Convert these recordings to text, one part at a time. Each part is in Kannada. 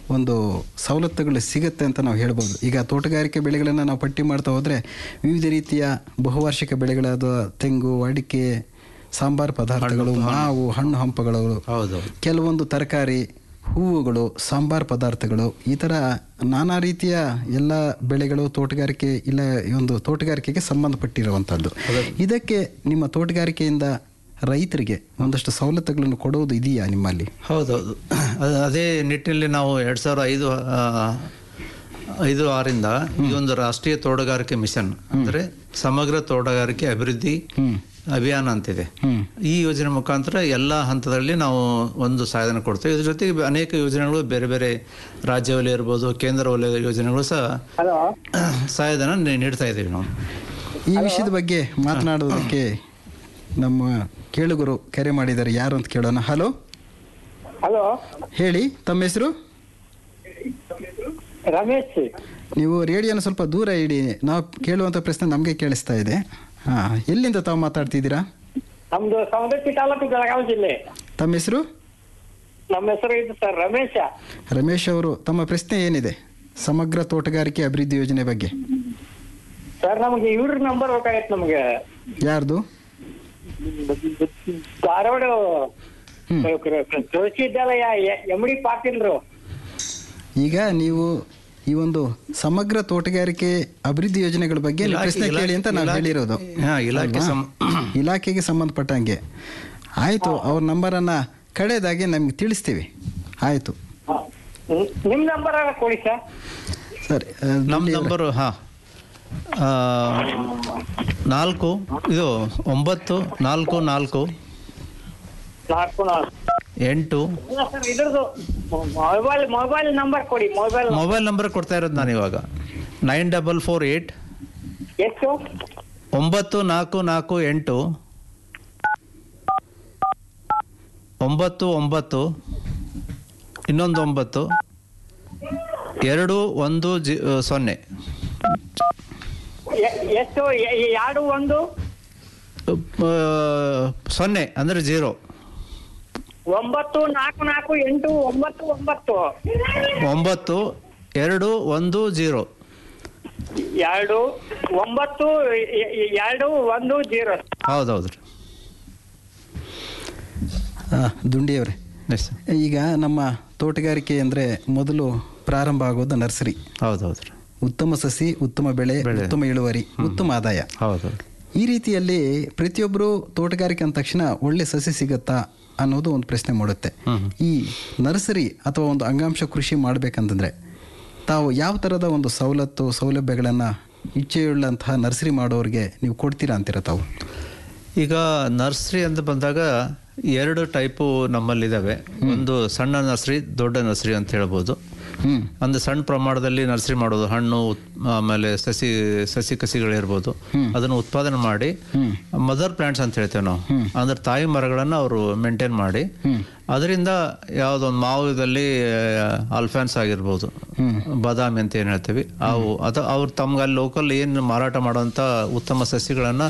ಒಂದು ಸವಲತ್ತುಗಳು ಸಿಗುತ್ತೆ ಅಂತ ನಾವು ಹೇಳ್ಬೋದು ಈಗ ತೋಟಗಾರಿಕೆ ಬೆಳೆಗಳನ್ನು ನಾವು ಪಟ್ಟಿ ಮಾಡ್ತಾ ಹೋದರೆ ವಿವಿಧ ರೀತಿಯ ಬಹುವಾರ್ಷಿಕ ಬೆಳೆಗಳಾದ ತೆಂಗು ಅಡಿಕೆ ಸಾಂಬಾರು ಪದಾರ್ಥಗಳು ಮಾವು ಹಣ್ಣು ಹಂಪಗಳು ಹೌದು ಕೆಲವೊಂದು ತರಕಾರಿ ಹೂವುಗಳು ಸಾಂಬಾರ್ ಪದಾರ್ಥಗಳು ಈ ಥರ ನಾನಾ ರೀತಿಯ ಎಲ್ಲ ಬೆಳೆಗಳು ತೋಟಗಾರಿಕೆ ಇಲ್ಲ ಈ ಒಂದು ತೋಟಗಾರಿಕೆಗೆ ಸಂಬಂಧಪಟ್ಟಿರುವಂಥದ್ದು ಇದಕ್ಕೆ ನಿಮ್ಮ ತೋಟಗಾರಿಕೆಯಿಂದ ರೈತರಿಗೆ ಒಂದಷ್ಟು ಸವಲತ್ತುಗಳನ್ನು ಕೊಡುವುದು ಇದೆಯಾ ನಿಮ್ಮಲ್ಲಿ ಹೌದೌದು ಅದ್- ಅದೇ ನಿಟ್ಟಿನಲ್ಲಿ ನಾವು ಎರಡು ಸಾವಿರ ಐದು ಆ, ಐದು ಆರಿಂದ ಈ ಒಂದು ರಾಷ್ಟ್ರೀಯ ತೋಟಗಾರಿಕೆ ಮಿಷನ್ ಅಂದರೆ ಸಮಗ್ರ ತೋಟಗಾರಿಕೆ ಅಭಿವೃದ್ಧಿ ಅಭಿಯಾನ ಅಂತಿದೆ ಈ ಯೋಜನೆ ಮುಖಾಂತರ ಎಲ್ಲ ಹಂತದಲ್ಲಿ ನಾವು ಒಂದು ಸಹಾಯಧನ ಕೊಡ್ತೇವೆ ಇದ್ರ ಜೊತೆಗೆ ಅನೇಕ ಯೋಜನೆಗಳು ಬೇರೆ ಬೇರೆ ರಾಜ್ಯ ವಲಯ ಇರ್ಬೋದು ಕೇಂದ್ರ ವಲಯದ ಯೋಜನೆಗಳು ಸಹ ಸಹಾಯಧನ ನೀ- ನೀಡ್ತಾ ಇದ್ದೀವಿ ನಾವು ಈ ವಿಷಯದ ಬಗ್ಗೆ ಮಾತನಾಡೋದಕ್ಕೆ ನಮ್ಮ ಕೇಳುಗರು ಕರೆ ಮಾಡಿದ್ದಾರೆ ಯಾರು ಅಂತ ಕೇಳೋಣ ಹಲೋ ಹಲೋ ಹೇಳಿ ತಮ್ಮ ಹೆಸರು ರಮೇಶ್ ನೀವು ರೇಡಿಯೋನ ಸ್ವಲ್ಪ ದೂರ ಇಡಿ ನಾವು ಕೇಳುವಂಥ ಪ್ರಶ್ನೆ ನಮಗೆ ಕೇಳಿಸ್ತಾ ಇದೆ ಹಾಂ ಎಲ್ಲಿಂದ ತಾವು ಮಾತಾಡ್ತಿದ್ದೀರಾ ನಮ್ದು ಸವದತ್ತಿ ತಾಲೂಕು ಬೆಳಗಾವಿ ಜಿಲ್ಲೆ ತಮ್ಮ ಹೆಸರು ನಮ್ಮ ಹೆಸರು ಇದು ಸರ್ ರಮೇಶ ರಮೇಶ್ ಅವರು ತಮ್ಮ ಪ್ರಶ್ನೆ ಏನಿದೆ ಸಮಗ್ರ ತೋಟಗಾರಿಕೆ ಅಭಿವೃದ್ಧಿ ಯೋಜನೆ ಬಗ್ಗೆ ಸರ್ ನಮಗೆ ಇವ್ರ ನಂಬರ್ ಬೇಕಾಗೈತೆ ನಮ್ಗೆ ಯಾರ್ದು ಧಾರವಾಡ ಕೃಷಿ ವಿದ್ಯಾಲಯ ಎಮ್ ಡಿ ಪಾಟೀಲ್ರು ಈಗ ನೀವು ಈ ಒಂದು ಸಮಗ್ರ ತೋಟಗಾರಿಕೆ ಅಭಿವೃದ್ಧಿ ಯೋಜನೆಗಳ ಬಗ್ಗೆ ನೀವು ಪ್ರಶ್ನೆ ಕೇಳಿ ಅಂತ ನಾವು ಹೇಳಿರೋದು ಹಾ, ಇಲಾಖೆ ಅಲ್ವಾ? ಸಂ- ಇಲಾಖೆಗೆ ಸಂಬಂಧಪಟ್ಟಂಗೆ ಆಯಿತು ಅವ್ರ ನಂಬರನ್ನು ಕಡೆದಾಗಿ ನಮ್ಗೆ ತಿಳಿಸ್ತೀವಿ ಆಯಿತು ಹ್ಮ್. ನಿಮ್ ನಂಬರ್ ಕೊಡಿ ಸರ್ ಸರಿ ಆ, ನಮ್ಮ ದುಂಡಿ ಅವರೇ. ನಂಬರು ಹಾಂ ನಾಲ್ಕು ಇದು ಒಂಬತ್ತು ನಾಲ್ಕು ನಾಲ್ಕು ನಾಲ್ಕು ನಾಲ್ಕು ಎಂಟು ಇಲ್ಲ ಸರ್ ಇದ್ರದ್ದು ಮೊಬೈಲ್ ಮೊಬೈಲ್ ನಂಬರ್ ಕೊಡಿ ಮೊಬೈಲ್ ಮೊಬೈಲ್ ನಂಬರ್ ಕೊಡ್ತಾ ಇರೋದು ನಾನು ಇವಾಗ ನೈನ್ ಡಬಲ್ ಫೋರ್ ಏಯ್ಟ್ ಎಷ್ಟು ಒಂಬತ್ತು ನಾಲ್ಕು ನಾಲ್ಕು ಎಂಟು ಒಂಬತ್ತು ಒಂಬತ್ತು ಇನ್ನೊಂದು ಒಂಬತ್ತು ಎರಡು ಒಂದು ಜಿ ಸೊನ್ನೆ ಎ- ಎಷ್ಟು ಎ- ಎ- ಎರಡು ಒಂದು ಆ, ಸೊನ್ನೆ ಅಂದರೆ ಜೀರೋ ಒಂಬತ್ತು ನಾಲ್ಕು ನಾಲ್ಕು ಎಂಟು ಒಂಬತ್ತು ಒಂಬತ್ತು ಒಂಬತ್ತು ಎರಡು ಒಂದು ಜೀರೋ ಎರಡು ಒಂಬತ್ತು ಎ- ಎ- ಎರಡು ಒಂದು ಜೀರೋ ಹೌದೌದು ರೀ ಆ, ದುಂಡಿಯವರೇ ಎಸ್ ಈಗ ನಮ್ಮ ತೋಟಗಾರಿಕೆ ಅಂದರೆ ಮೊದಲು ಪ್ರಾರಂಭ ಆಗೋದು ನರ್ಸರಿ ಹೌದೌದು ರೀ ಉತ್ತಮ ಸಸಿ ಉತ್ತಮ ಬೆಳೆ ಬೆಳೆ. ಉತ್ತಮ ಇಳುವರಿ ಉತ್ತಮ ಆದಾಯ ಹೌದು ಈ ರೀತಿಯಲ್ಲಿ ಪ್ರತಿಯೊಬ್ಬರು ತೋಟಗಾರಿಕೆ ಅಂದ ತಕ್ಷಣ ಒಳ್ಳೆ ಸಸಿ ಸಿಗತ್ತಾ ಅನ್ನೋದು ಒಂದು ಪ್ರಶ್ನೆ ಮೂಡುತ್ತೆ ಈ ನರ್ಸರಿ ಅಥವಾ ಒಂದು ಅಂಗಾಂಶ ಕೃಷಿ ಮಾಡಬೇಕಂತಂದ್ರೆ ತಾವು ಯಾವ ಥರದ ಒಂದು ಸವಲತ್ತು ಸೌಲಭ್ಯಗಳನ್ನು ಇಚ್ಛೆಯುಳ್ಳಂತಹ ನರ್ಸರಿ ಮಾಡೋರಿಗೆ ನೀವು ಕೊಡ್ತೀರಾ ಅಂತೀರ ತಾವು ಈಗ ನರ್ಸರಿ ಅಂತ ಬಂದಾಗ ಎರಡು ಟೈಪು ನಮ್ಮಲ್ಲಿದ್ದಾವೆ ಒಂದು ಸಣ್ಣ ನರ್ಸರಿ ದೊಡ್ಡ ನರ್ಸರಿ ಅಂತ ಹೇಳ್ಬೋದು ಹ್ಮ್ ಒಂದು ಸಣ್ಣ ಪ್ರಮಾಣದಲ್ಲಿ ನರ್ಸರಿ ಮಾಡೋದು ಹಣ್ಣು ಉತ್- ಆಮೇಲೆ ಸಸಿ ಸಸಿ ಕಸಿಗಳಿರ್ಬೋದು ಅದನ್ನು ಉತ್ಪಾದನೆ ಮಾಡಿ ಮದರ್ ಪ್ಲಾಂಟ್ಸ್ ಅಂತ ಹೇಳ್ತೇವೆ ನಾವು ಅಂದ್ರೆ ತಾಯಿ ಮರಗಳನ್ನು ಅವರು ಮೇಂಟೈನ್ ಮಾಡಿ ಅದರಿಂದ ಯಾವುದೊಂದು ಮಾವುದಲ್ಲಿ ಅಲ್ಫಾನ್ಸ್ ಆಗಿರ್ಬೋದು ಬಾದಾಮಿ ಅಂತ ಏನು ಹೇಳ್ತೀವಿ ಅವು ಅದು ಅವ್ರು ತಮ್ಗೆ ಅಲ್ಲಿ ಲೋಕಲ್ ಏನು ಮಾರಾಟ ಮಾಡೋಂಥ ಉತ್ತಮ ಸಸಿಗಳನ್ನು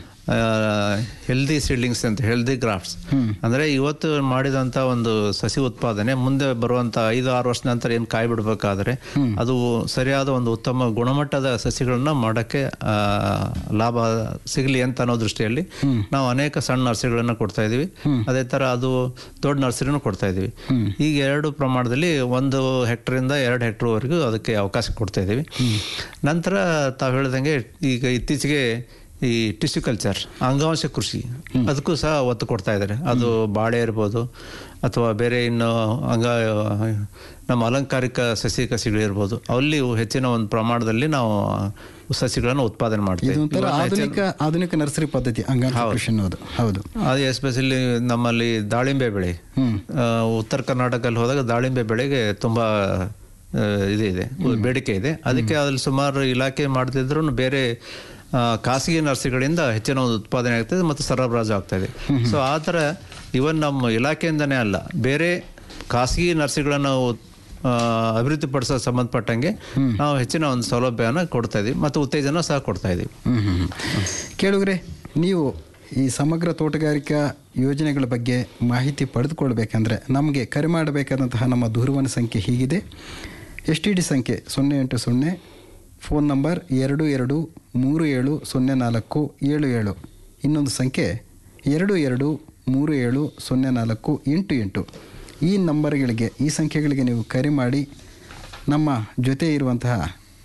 ಹೆಲ್ದಿ ಸೀಡ್ಲಿಂಗ್ಸ್ ಅಂತ ಹೆಲ್ದಿ ಗ್ರಾಫ್ಟ್ಸ್ ಅಂದ್ರೆ ಇವತ್ತು ಮಾಡಿದಂತ ಒಂದು ಸಸಿ ಉತ್ಪಾದನೆ ಮುಂದೆ ಬರುವಂತ ಐದು ಆರು ವರ್ಷ ನಂತರ ಏನು ಕಾಯಿ ಬಿಡಬೇಕಾದ್ರೆ ಅದು ಸರಿಯಾದ ಒಂದು ಉತ್ತಮ ಗುಣಮಟ್ಟದ ಸಸಿಗಳನ್ನ ಮಾಡಕ್ಕೆ ಆ, ಲಾಭ ಸಿಗಲಿ ಅಂತ ಅನ್ನೋ ದೃಷ್ಟಿಯಲ್ಲಿ ನಾವು ಅನೇಕ ಸಣ್ಣ ನರ್ಸರಿಗಳನ್ನ ಕೊಡ್ತಾ ಇದೀವಿ ಅದೇ ತರ ಅದು ದೊಡ್ಡ ನರ್ಸರಿನೂ ಕೊಡ್ತಾ ಇದೀವಿ ಈಗ ಎರಡು ಪ್ರಮಾಣದಲ್ಲಿ ಒಂದು ಹೆಕ್ಟರಿಂದ ಎರಡು ಹೆಕ್ಟರ್ವರೆಗೂ ಅದಕ್ಕೆ ಅವಕಾಶ ಕೊಡ್ತಾ ಇದೀವಿ ನಂತರ ತಾವು ಹೇಳ್ದಂಗೆ ಈಗ ಇತ್ತೀಚೆಗೆ ಈ ಟಿಶ್ಯೂ ಕಲ್ಚರ್ ಅಂಗಾಂಶ ಕೃಷಿ ಅದಕ್ಕೂ ಸಹ ಒತ್ತು ಕೊಡ್ತಾ ಇದ್ದಾರೆ ಅದು ಬಾಳೆ ಇರ್ಬೋದು ಅಥವಾ ಬೇರೆ ಇನ್ನು ಅಂಗ ನಮ್ಮ ಅಲಂಕಾರಿಕ ಸಸಿ ಕಸಿಗಳಿರ್ಬೋದು ಅಲ್ಲಿ ಹೆಚ್ಚಿನ ಒಂದು ಪ್ರಮಾಣದಲ್ಲಿ ನಾವು ಸಸಿಗಳನ್ನು ಉತ್ಪಾದನೆ ಮಾಡ್ತೀವಿ ಇದೊಂಥರ ಇವಾಗ ಹೆಚ್ಚಿನ- ಆಧುನಿಕ ಆಧುನಿಕ ನರ್ಸರಿ ಪದ್ಧತಿ ಅಂಗಾಂಶ ಕೃಷಿ ಅನ್ನೋದು ಹೌದು ಅದು ಎಸ್ಪೆಷಲಿ ನಮ್ಮಲ್ಲಿ ದಾಳಿಂಬೆ ಬೆಳೆ ಆ, ಉತ್ತರ ಕರ್ನಾಟಕದಲ್ಲಿ ಹೋದಾಗ ದಾಳಿಂಬೆ ಬೆಳೆಗೆ ತುಂಬಾ ಆ, ಇದು ಇದೆ ಬೇಡಿಕೆ ಇದೆ ಅದಕ್ಕೆ ಅದ್ರಲ್ಲಿ ಸುಮಾರು ಇಲಾಖೆ ಮಾಡ್ತಿದ್ರು ಬೇರೆ ಆ, ಖಾಸಗಿ ನರ್ಸರಿಗಳಿಂದ ಹೆಚ್ಚಿನ ಒಂದು ಉತ್ಪಾದನೆ ಆಗ್ತದೆ ಮತ್ತು ಸರಬರಾಜು ಆಗ್ತಾ ಇದೆ ಸೊ ಆ ಥರ ಇವನ್ ನಮ್ಮ ಇಲಾಖೆಯಿಂದನೇ ಅಲ್ಲ ಬೇರೆ ಖಾಸಗಿ ನರ್ಸರಿಗಳನ್ನು ಆ, ಅಭಿವೃದ್ಧಿಪಡಿಸೋ ಸಂಬಂಧಪಟ್ಟಂಗೆ ನಾವು ಹೆಚ್ಚಿನ ಒಂದು ಸೌಲಭ್ಯನ ಕೊಡ್ತಾ ಇದೀವಿ ಮತ್ತು ಉತ್ತೇಜನ ಸಹ ಕೊಡ್ತಾ ಇದೀವಿ ಹ್ಮ್ ಹ್ಮ್ ಹ್ಮ್. ಕೇಳುಗ್ರೆ ನೀವು ಈ ಸಮಗ್ರ ತೋಟಗಾರಿಕಾ ಯೋಜನೆಗಳ ಬಗ್ಗೆ ಮಾಹಿತಿ ಪಡೆದುಕೊಳ್ಬೇಕಂದ್ರೆ ನಮಗೆ ಕರೆ ಮಾಡಬೇಕಾದಂತಹ ನಮ್ಮ ದೂರವಾಣಿ ಸಂಖ್ಯೆ ಹೀಗಿದೆ ಎಸ್ ಟಿ ಡಿ ಸಂಖ್ಯೆ ಸೊನ್ನೆ ಎಂಟು ಸೊನ್ನೆ ಫೋನ್ ನಂಬರ್ ಎರಡು ಎರಡು ಮೂರು ಏಳು ಸೊನ್ನೆ ನಾಲ್ಕು ಏಳು ಏಳು ಇನ್ನೊಂದು ಸಂಖ್ಯೆ ಎರಡು ಎರಡು ಮೂರು ಏಳು ಸೊನ್ನೆ ನಾಲ್ಕು ಎಂಟು ಎಂಟು ಈ ನಂಬರ್ಗಳಿಗೆ ಈ ಸಂಖ್ಯೆಗಳಿಗೆ ನೀವು ಕರೆ ಮಾಡಿ ನಮ್ಮ ಜೊತೆ ಇರುವಂತಹ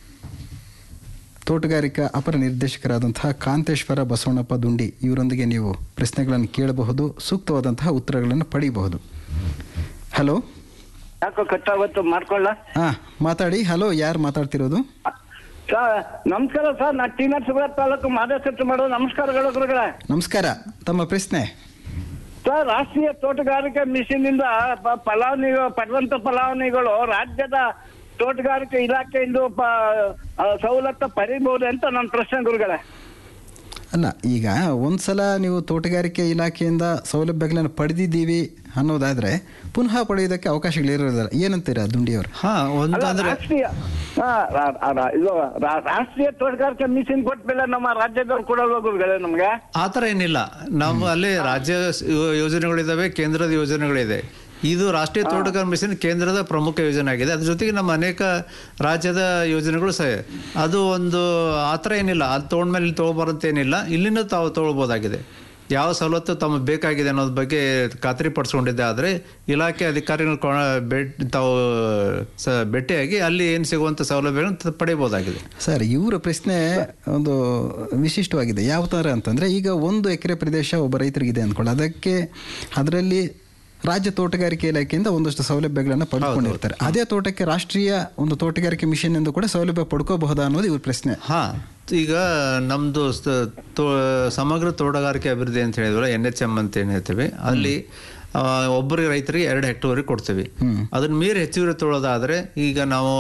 ತೋಟಗಾರಿಕಾ ಅಪರ ನಿರ್ದೇಶಕರಾದಂತಹ ಕಾಂತೇಶ್ವರ ಬಸವಣ್ಣಪ್ಪ ದುಂಡಿ ಇವರೊಂದಿಗೆ ನೀವು ಪ್ರಶ್ನೆಗಳನ್ನು ಕೇಳಬಹುದು ಸೂಕ್ತವಾದಂತಹ ಉತ್ತರಗಳನ್ನು ಪಡೆಯಬಹುದು ಹಲೋ ಯಾಕೋ ಕಟ್ಟಾವತ್ತು ಮಾಡ್ಕೊಳ್ಳ ಹಾಂ ಮಾತಾಡಿ ಹಲೋ ಯಾರು ಮಾತಾಡ್ತಿರೋದು ಸರ್ ನಮಸ್ಕಾರ ಸರ್ ನಾ ಟಿ ನರಸೀಪುರ ತಾಲೂಕು ಮಾದೇಶಟ್ಟು ಮಾಡೋ ನಮಸ್ಕಾರಗಳು ಗುರುಗಳೇ ನಮಸ್ಕಾರ ತಮ್ಮ ಪ್ರಶ್ನೆ ಸರ್ ರಾಷ್ಟ್ರೀಯ ತೋಟಗಾರಿಕೆ ಮಿಷನ್ ಇಂದ ಪ- ಫಲಾನುಭವಿ ಪಡೆದಂತ ಫಲಾನುಭವಿಗಳು ರಾಜ್ಯದ ತೋಟಗಾರಿಕೆ ಇಲಾಖೆಯಿಂದ ಪ- ಆ, ಸವಲತ್ತು ಪಡಿಬಹುದು ಅಂತ ನನ್ನ ಪ್ರಶ್ನೆ ಗುರುಗಳೇ ಅಲ್ಲ ಈಗ ಒಂದ್ಸಲ ನೀವು ತೋಟಗಾರಿಕೆ ಇಲಾಖೆಯಿಂದ ಸೌಲಭ್ಯಗಳನ್ನು ಪಡೆದಿದ್ದೀವಿ ಅನ್ನೋದಾದರೆ ಪುನಃ ಪಡೆಯೋದಕ್ಕೆ ಅವಕಾಶಗಳಿರೋದಿಲ್ಲ ಏನಂತೀರಾ ದುಂಡಿಯವರು ಹಾ ಒಂದು ಅಲ್ಲ, ಅಂದ್ರೆ ರಾಷ್ಟ್ರೀಯ ಹಾ, ರಾ- ರಾ- ರಾ- ಇದು ರಾ- ರಾಷ್ಟ್ರೀಯ ತೋಟಗಾರಿಕೆ ಮಿಷನ್ ಕೊಟ್ಮೇಲೆ ನಮ್ಮ ರಾಜ್ಯದವ್ರು ಕೊಡಲ್ವ ಗುರುಗಳೇ ನಮ್ಗೆ ಆ ಥರ ಏನಿಲ್ಲ ನಮ್ಮ ಅಲ್ಲಿ ರಾಜ್ಯ ಸ್- ಯೋ- ಯೋಜನೆಗಳಿದಾವೆ ಕೇಂದ್ರದ ಯೋಜನೆಗಳಿದೆ ಇದು ರಾಷ್ಟ್ರೀಯ ತೋಟಗಾರಿಕೆ ಮಿಷನ್ ಕೇಂದ್ರದ ಪ್ರಮುಖ ಯೋಜನೆ ಆಗಿದೆ ಅದ್ರ ಜೊತೆಗೆ ನಮ್ಮ ಅನೇಕ ರಾಜ್ಯದ ಯೋಜನೆಗಳು ಸಹ ಅದು ಒಂದು ಆ ಥರ ಏನಿಲ್ಲ ಅದು ತೊಗೊಂಡ್ಮೇಲೆ ಇಲ್ಲಿ ತೊಗೊಬಾರಂತ ಏನಿಲ್ಲ ಇಲ್ಲಿಂದ ತಾವು ತೊಗೊಳ್ಬೋದಾಗಿದೆ ಯಾವ ಸವಲತ್ತು ತಮಗೆ ಬೇಕಾಗಿದೆ ಅನ್ನೋದ್ರ ಬಗ್ಗೆ ಖಾತ್ರಿ ಪಡಿಸ್ಕೊಂಡಿದ್ದೆ ಆದರೆ ಇಲಾಖೆ ಅಧಿಕಾರಿಗಳು ಕೊ- ಭೇಟ್ ತಾವು ಸ ಭೇಟಿಯಾಗಿ ಅಲ್ಲಿ ಏನು ಸಿಗುವಂಥ ಸೌಲಭ್ಯಗಳನ್ನು ತ- ಪಡೆಯಬಹುದಾಗಿದೆ ಸರ್ ಇವರ ಪ್ರಶ್ನೆ ಒಂದು ವಿಶಿಷ್ಟವಾಗಿದೆ ಯಾವ ಥರ ಅಂತಂದರೆ ಈಗ ಒಂದು ಎಕರೆ ಪ್ರದೇಶ ಒಬ್ಬ ರೈತರಿಗಿದೆ ಅಂದ್ಕೊಳ್ಳಿ ಅದಕ್ಕೆ ಅದರಲ್ಲಿ ರಾಜ್ಯ ತೋಟಗಾರಿಕೆ ಇಲಾಖೆಯಿಂದ ಒಂದಷ್ಟು ಸೌಲಭ್ಯಗಳನ್ನು ಪಡ್ಕೊಂಡಿರ್ತಾರೆ ಅದೇ ತೋಟಕ್ಕೆ ರಾಷ್ಟ್ರೀಯ ಒಂದು ತೋಟಗಾರಿಕೆ ಮಿಷನ್ ಎಂದು ಕೂಡ ಸೌಲಭ್ಯ ಪಡ್ಕೋಬಹುದಾ ಅನ್ನೋದು ಇವ್ರ ಪ್ರಶ್ನೆ ಹಾ ಈಗ ನಮ್ಮದು ಸಮಗ್ರ ತೋಟಗಾರಿಕೆ ಅಭಿವೃದ್ಧಿ ಅಂತ ಹೇಳಿದ್ವಲ್ಲ ಎನ್ ಎಚ್ ಎಮ್ ಅಂತ ಏನು ಹೇಳ್ತೀವಿ ಅಲ್ಲಿ ಆ, ಒಬ್ಬರಿಗೆ ರೈತರಿಗೆ ಎರಡು ಹೆಕ್ಟೋರಿಗೆ ಕೊಡ್ತೀವಿ ಅದನ್ನ ಮೀರಿ ಹೆಚ್ಚುವರಿ ತೊಗೊಳೋದಾದ್ರೆ ಈಗ ನಾವು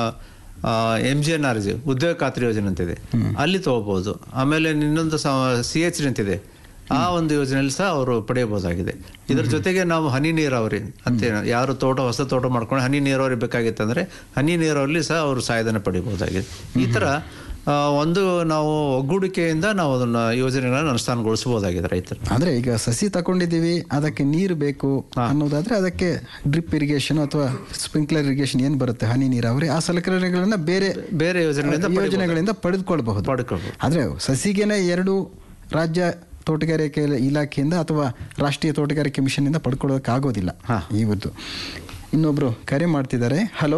M G N R G ಉದ್ಯೋಗ ಖಾತ್ರಿ ಯೋಜನೆ ಅಂತಿದೆ ಅಲ್ಲಿ ತಗೋಬಹುದು ಆಮೇಲೆ ಇನ್ನೊಂದು ಸಿ ಎಚ್ ಅಂತಿದೆ ಆ ಒಂದು ಯೋಜನೆಯಲ್ಲಿ ಸಹ ಅವರು ಪಡೆಯಬಹುದಾಗಿದೆ ಇದ್ರ ಜೊತೆಗೆ ನಾವು ಹನಿ ನೀರಾವರಿ ಅಂತ ಏನು- ಯಾರು ತೋಟ ಹೊಸ ತೋಟ ಮಾಡ್ಕೊಂಡು ಹನಿ ನೀರಾವರಿ ಬೇಕಾಗಿತ್ತಂದ್ರೆ ಹನಿ ನೀರಾವರಿ ಸಹ ಅವರು ಸಹಾಯಧನ ಪಡಿಬಹುದಾಗಿದೆ ಈ ತರ ಆ, ಒಂದು ನಾವು ಒಗ್ಗೂಡಿಕೆಯಿಂದ ನಾವು ಅದನ್ನ ಯೋಜನೆಗಳನ್ನ ಅನುಷ್ಠಾನಗೊಳಿಸಬಹುದಾಗಿದೆ ರೈತರು ಅಂದ್ರೆ ಈಗ ಸಸಿ ತಗೊಂಡಿದ್ದೀವಿ ಅದಕ್ಕೆ ನೀರು ಬೇಕು ಅನ್ನೋದಾದ್ರೆ ಅದಕ್ಕೆ ಡ್ರಿಪ್ ಇರಿಗೇಷನ್ ಅಥವಾ ಸ್ಪ್ರಿಂಕ್ಲರ್ ಇರಿಗೇಷನ್ ಏನು ಬರುತ್ತೆ ಹನಿ ನೀರಾವರಿ ಆ ಸಲಕರಣೆಗಳನ್ನ ಬೇರೆ ಬೇರೆ ಯೋಜನೆಗಳಿಂದ ಯೋಜನೆಗಳಿಂದ ಪಡೆದುಕೊಳ್ಬಹುದು ಪಡ್ಕೋಬಹುದು ಆದರೆ ಸಸಿಗೆನೆ ಎರಡು ರಾಜ್ಯ ತೋಟಗಾರಿಕೆ ಇಲಾಖೆಯಿಂದ ಅಥವಾ ರಾಷ್ಟ್ರೀಯ ತೋಟಗಾರಿಕೆ ಮಿಷನ್ನಿಂದ ಪಡ್ಕೊಳ್ಳೋದಕ್ಕೆ ಆಗೋದಿಲ್ಲ ಇವತ್ತು ಇನ್ನೊಬ್ರು ಕರೆ ಮಾಡ್ತಿದ್ದಾರೆ ಹಲೋ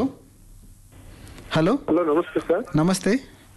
ಹಲೋ ಹಲೋ ನಮಸ್ತೆ ಸರ್ ನಮಸ್ತೆ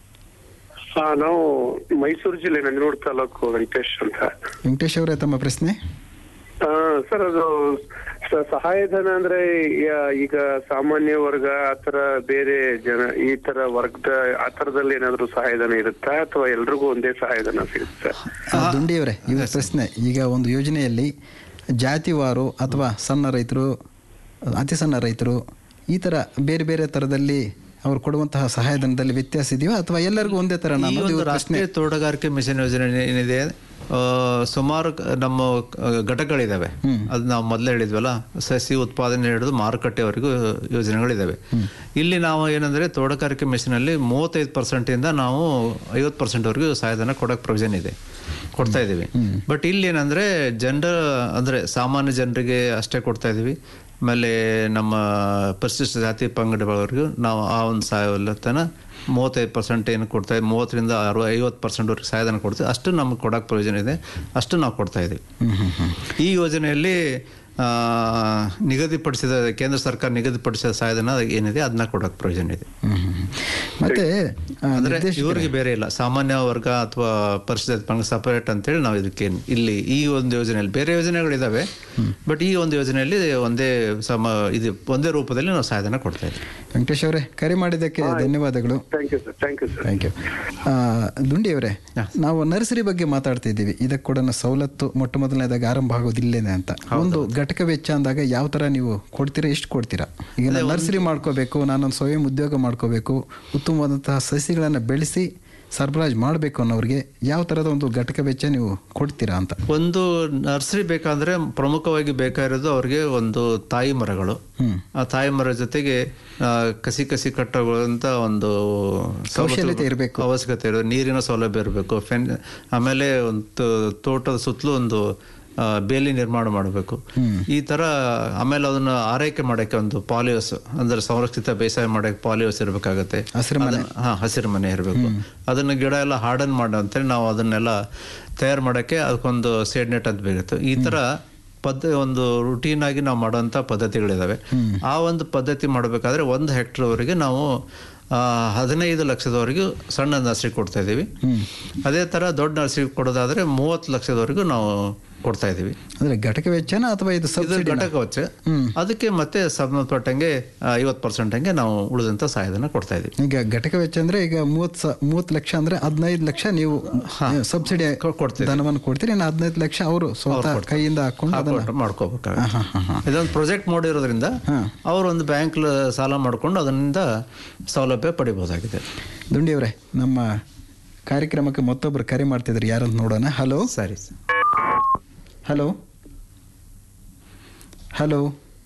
ಆ, ನಾವು ಮೈಸೂರು ಜಿಲ್ಲೆ ನಂಜನಗೂಡು ತಾಲೂಕು ವೆಂಕಟೇಶ್ ಅಂತ ವೆಂಕಟೇಶ್ ಅವರೇ ತಮ್ಮ ಪ್ರಶ್ನೆ ಆ, ಸರ್ ಅದು ಸ- ಸಹಾಯಧನ ಅಂದ್ರೆ ಯಾ- ಈಗ ಸಾಮಾನ್ಯ ವರ್ಗ ಆತರ ಬೇರೆ ಜನ ಈ ತರ ವರ್ಗದ ಆ ತರದಲ್ಲಿ ಏನಾದ್ರು ಸಹಾಯಧನ ಇರುತ್ತಾ ಅಥವಾ ಎಲ್ರಿಗೂ ಒಂದೇ ಸಹಾಯಧನ ಸಿಗುತ್ತೆ ಆ, ದುಂಡಿಯವರೇ ಇವ್ರ ಪ್ರಶ್ನೆ ಈಗ ಒಂದು ಯೋಜನೆಯಲ್ಲಿ ಜಾತಿವಾರು ಅಥವಾ ಸಣ್ಣ ರೈತರು ಅತಿ ಸಣ್ಣ ರೈತರು ಈ ಥರ ಬೇರೆ ಬೇರೆ ಥರದಲ್ಲಿ ಅವ್ರು ಕೊಡುವಂತಹ ಸಹಾಯಧನದಲ್ಲಿ ವ್ಯತ್ಯಾಸ ಇದೆಯೋ ಅಥವಾ ಎಲ್ಲರಿಗೂ ಒಂದೇ ಥರ ಈ ಒಂದು ರಾಷ್ಟ್ರೀಯ ತೋಟಗಾರಿಕೆ ಮಿಷನ್ ಯೋಜನೆ ಏನಿದೆ ಆ, ಸುಮಾರು ಕ- ನಮ್ಮ ಆ, ಘಟಕಗಳಿದಾವೆ ಅದು ನಾವು ಮೊದಲೇ ಹೇಳಿದ್ವಲ್ಲ ಸಸಿ ಉತ್ಪಾದನೆ ಹಿಡಿದು ಮಾರುಕಟ್ಟೆವರೆಗೂ ಯೋಜನೆಗಳಿದಾವೆ ಇಲ್ಲಿ ನಾವು ಏನಂದ್ರೆ ತೋಟಗಾರಿಕೆ ಮಿಷನ್ ಅಲ್ಲಿ ಮೂವತ್ತೈದು ಪರ್ಸೆಂಟ್ ಇಂದ ನಾವು ಐವತ್ತು ಪರ್ಸೆಂಟ್ ವರೆಗೂ ಸಹಾಯಧನ ಕೊಡಕ್ ಪ್ರೊವಿಷನ್ ಇದೆ ಕೊಡ್ತಾ ಇದೀವಿ ಬಟ್ ಇಲ್ಲಿ ಏನಂದ್ರೆ ಜನರ ಅಂದ್ರೆ ಸಾಮಾನ್ಯ ಜನರಿಗೆ ಅಷ್ಟೇ ಕೊಡ್ತಾ ಇದೀವಿ ಆಮೇಲೆ ನಮ್ಮ ಪರಿಶಿಷ್ಟ ಜಾತಿ ಪಂಗಡಗಳವರೆಗೂ ನಾವು ಆ ಒಂದು ಸಹಾಯತನ ಮೂವತ್ತೈದು ಪರ್ಸೆಂಟ್ ಏನು ಕೊಡ್ತಾ ಇದ್ದೀವಿ ಮೂವತ್ತರಿಂದ ಅರವ ಐವತ್ತು ಪರ್ಸೆಂಟ್ವರೆಗೆ ಸಹಾಯಧನ ಕೊಡ್ತೀವಿ ಅಷ್ಟು ನಮ್ಗೆ ಕೊಡೋಕೆ ಪ್ರಯೋಜನ ಇದೆ ಅಷ್ಟು ನಾವು ಕೊಡ್ತಾ ಇದ್ದೀವಿ ಈ ಯೋಜನೆಯಲ್ಲಿ ಆ, ನಿಗದಿಪಡಿಸಿದ ಕೇಂದ್ರ ಸರ್ಕಾರ ನಿಗದಿಪಡಿಸಿದ ಸಹಾಯಧನ ಏನಿದೆ ಅದನ್ನ ಕೊಡೋಕೆ ಪ್ರಯೋಜನ ಇದೆ ಮತ್ತೆ ಆ, ಅಂದ್ರೆ ನಿರ್ದೇಶಕರೇ, ಇವರಿಗೆ ಬೇರೆ ಇಲ್ಲ ಸಾಮಾನ್ಯ ವರ್ಗ ಅಥವಾ ಪರಿಸ್ಥಿತಿ ಪಂಗ ಸಪರೇಟ್ ಅಂತೇಳಿ ನಾವು ಇದಕ್ಕೆ ಇಲ್ಲಿ ಈ ಒಂದು ಯೋಜನೆಯಲ್ಲಿ ಬೇರೆ ಯೋಜನೆಗಳಿದಾವೆ ಬಟ್ ಈ ಒಂದು ಯೋಜನೆಯಲ್ಲಿ ಒಂದೇ ಸಮ ಇದು ಒಂದೇ ರೂಪದಲ್ಲಿ ನಾವು ಸಹಾಯಧನ ಕೊಡ್ತಾ ಇದ್ದೀವಿ ವೆಂಕಟೇಶ್ ಅವರೇ ಕರೆ ಮಾಡಿದ್ದಕ್ಕೆ ಧನ್ಯವಾದಗಳು thank you sir thank you sir thank you Dundi ಅವರೇ ನಾವು ನರ್ಸರಿ ಬಗ್ಗೆ ಮಾತಾಡ್ತಾ ಇದ್ದೀವಿ ಇದಕ್ಕೆ ಕೂಡ ಸವಲತ್ತು ಮೊಟ್ಟ ಮೊದಲನೇದಾಗ ಆರಂಭ ಆಗೋದಿಲ್ಲೇನೆ ಅಂತ ಒಂದು ಘಟಕ ವೆಚ್ಚ ಅಂದಾಗ ಯಾವ ಥರ ನೀವು ಕೊಡ್ತೀರಾ ಎಷ್ಟು ಕೊಡ್ತೀರಾ ಈಗ ನಾನು ನರ್ಸರಿ ಮಾಡ್ಕೋಬೇಕು ನಾನೊಂದು ಸ್ವಯಂ ಉದ್ಯೋಗ ಮಾಡ್ಕೋಬೇಕು ಉತ್ತಮವಾದಂತಹ ಸಸಿಗಳನ್ನು ಬೆಳೆಸಿ ಸರಬರಾಜು ಮಾಡಬೇಕು ಅನ್ನೋರಿಗೆ ಯಾವ ಥರದ ಒಂದು ಘಟಕ ವೆಚ್ಚ ನೀವು ಕೊಡ್ತೀರಾ ಅಂತ ಒಂದು ನರ್ಸರಿ ಬೇಕಾದ್ರೆ ಪ್ರಮುಖವಾಗಿ ಬೇಕಾಗಿರೋದು ಅವ್ರಿಗೆ ಒಂದು ತಾಯಿ ಮರಗಳು ಆ ತಾಯಿ ಮರ ಜೊತೆಗೆ ಆ, ಕಸಿ ಕಸಿ ಕಟ್ಟುವಂತ ಒಂದು ಸವಲತ್ತು ಕೌಶಲ್ಯತೆ ಇರ್ಬೇಕು. ಅವಶ್ಯಕತೆ ಇರೋದು ನೀರಿನ ಸೌಲಭ್ಯ ಇರಬೇಕು ಫೆನ್ ಆಮೇಲೆ ಒಂದು ತೋಟದ ಸುತ್ತಲೂ ಒಂದು ಆ, ಬೇಲಿ ನಿರ್ಮಾಣ ಮಾಡಬೇಕು ಈ ತರ ಆಮೇಲೆ ಅದನ್ನ ಆರೈಕೆ ಮಾಡಕ್ಕೆ ಒಂದು ಪಾಲಿಯೋಸ್ ಅಂದ್ರೆ ಸಂರಕ್ಷಿತ ಬೇಸಾಯ ಮಾಡಕ್ಕೆ ಪಾಲಿಯೋಸ್ ಇರಬೇಕಾಗತ್ತೆ ಹಸಿರು ಮನೆ. ಅದನ್ನ- ಹಾ ಹಸಿರು ಮನೆ ಇರಬೇಕು ಅದನ್ನ ಗಿಡ ಎಲ್ಲ ಹಾರ್ಡನ್ ಮಾಡಂತೆ ನಾವು ಅದನ್ನೆಲ್ಲ ತಯಾರು ಮಾಡಕ್ಕೆ ಅದಕ್ಕೊಂದು ಸೇಡ್ ನೆಟ್ ಅಂತ ಬೇಕಾಗುತ್ತೆ ಈ ತರ ಪದ್ಧ ಒಂದು ರುಟೀನ್ ಆಗಿ ನಾವು ಮಾಡೋಂಥ ಪದ್ಧತಿಗಳಿದಾವೆ ಆ ಒಂದು ಪದ್ಧತಿ ಮಾಡಬೇಕಾದ್ರೆ ಒಂದು ಹೆಕ್ಟರ್ವರೆಗೆ ನಾವು ಆ, ಹದಿನೈದು ಲಕ್ಷದವರೆಗೂ ಸಣ್ಣ ನರ್ಸರಿ ಕೊಡ್ತಾ ಇದ್ದೀವಿ ಅದೇ ಥರ ದೊಡ್ಡ ನರ್ಸರಿ ಕೊಡೋದಾದ್ರೆ ಮೂವತ್ತು ಲಕ್ಷದವರೆಗೂ ನಾವು ಕೊಡ್ತಾ ಇದ್ದೀವಿ ಅಂದ್ರೆ ಘಟಕ ವೆಚ್ಚನ ಅಥವಾ ಇದು ಇದು ಸಬ್ಸಿಡಿ ಘಟಕ ವೆಚ್ಚ ಅದಕ್ಕೆ ಮತ್ತೆ ಸಂಬಂಧಪಟ್ಟಂಗೆ ಐವತ್ತು ಪರ್ಸೆಂಟ್ ಹಂಗೆ ನಾವು ಉಳಿದಂಥ ಸಹಾಯಧನ ಕೊಡ್ತಾ ಇದ್ದೀವಿ ಈಗ ಘಟಕ ವೆಚ್ಚ ಅಂದ್ರೆ ಈಗ ಮೂವತ್ ಸ ಮೂವತ್ತು ಲಕ್ಷ ಅಂದ್ರೆ ಹದಿನೈದು ಲಕ್ಷ ನೀವು ಸಬ್ಸಿಡಿ ಕೊ- ಕೊಡ್ತೀವಿ. ಧನವನ್ನು ಕೊಡ್ತೀರಿ ಇನ್ನು ಹದಿನೈದು ಲಕ್ಷ ಅವರು ಸ್ವತಃ ಕೈಯಿಂದ ಹಾಕೊಂಡು ಅದನ್ನ ಹಾಕೊಂಡು ಮಾಡ್ಕೋಬೇಕಾಗುತ್ತೆ ಇದೊಂದು ಪ್ರಾಜೆಕ್ಟ್ ಮಾಡಿರೋದ್ರಿಂದ ಅವರು ಒಂದು ಬ್ಯಾಂಕ್ ಸಾಲ ಮಾಡಿಕೊಂಡು ಅದರಿಂದ ಸೌಲಭ್ಯ ಪಡಿಬಹುದಾಗಿದೆ ದುಂಡಿಯವರೇ ನಮ್ಮ ಕಾರ್ಯಕ್ರಮಕ್ಕೆ ಮತ್ತೊಬ್ರು ಕರೆ ಮಾಡ್ತಿದ್ರು ಯಾರಂತ ನೋಡೋಣ ಹಲೋ ಸರಿ ಸರ್ ಹಲೋ ಹಲೋ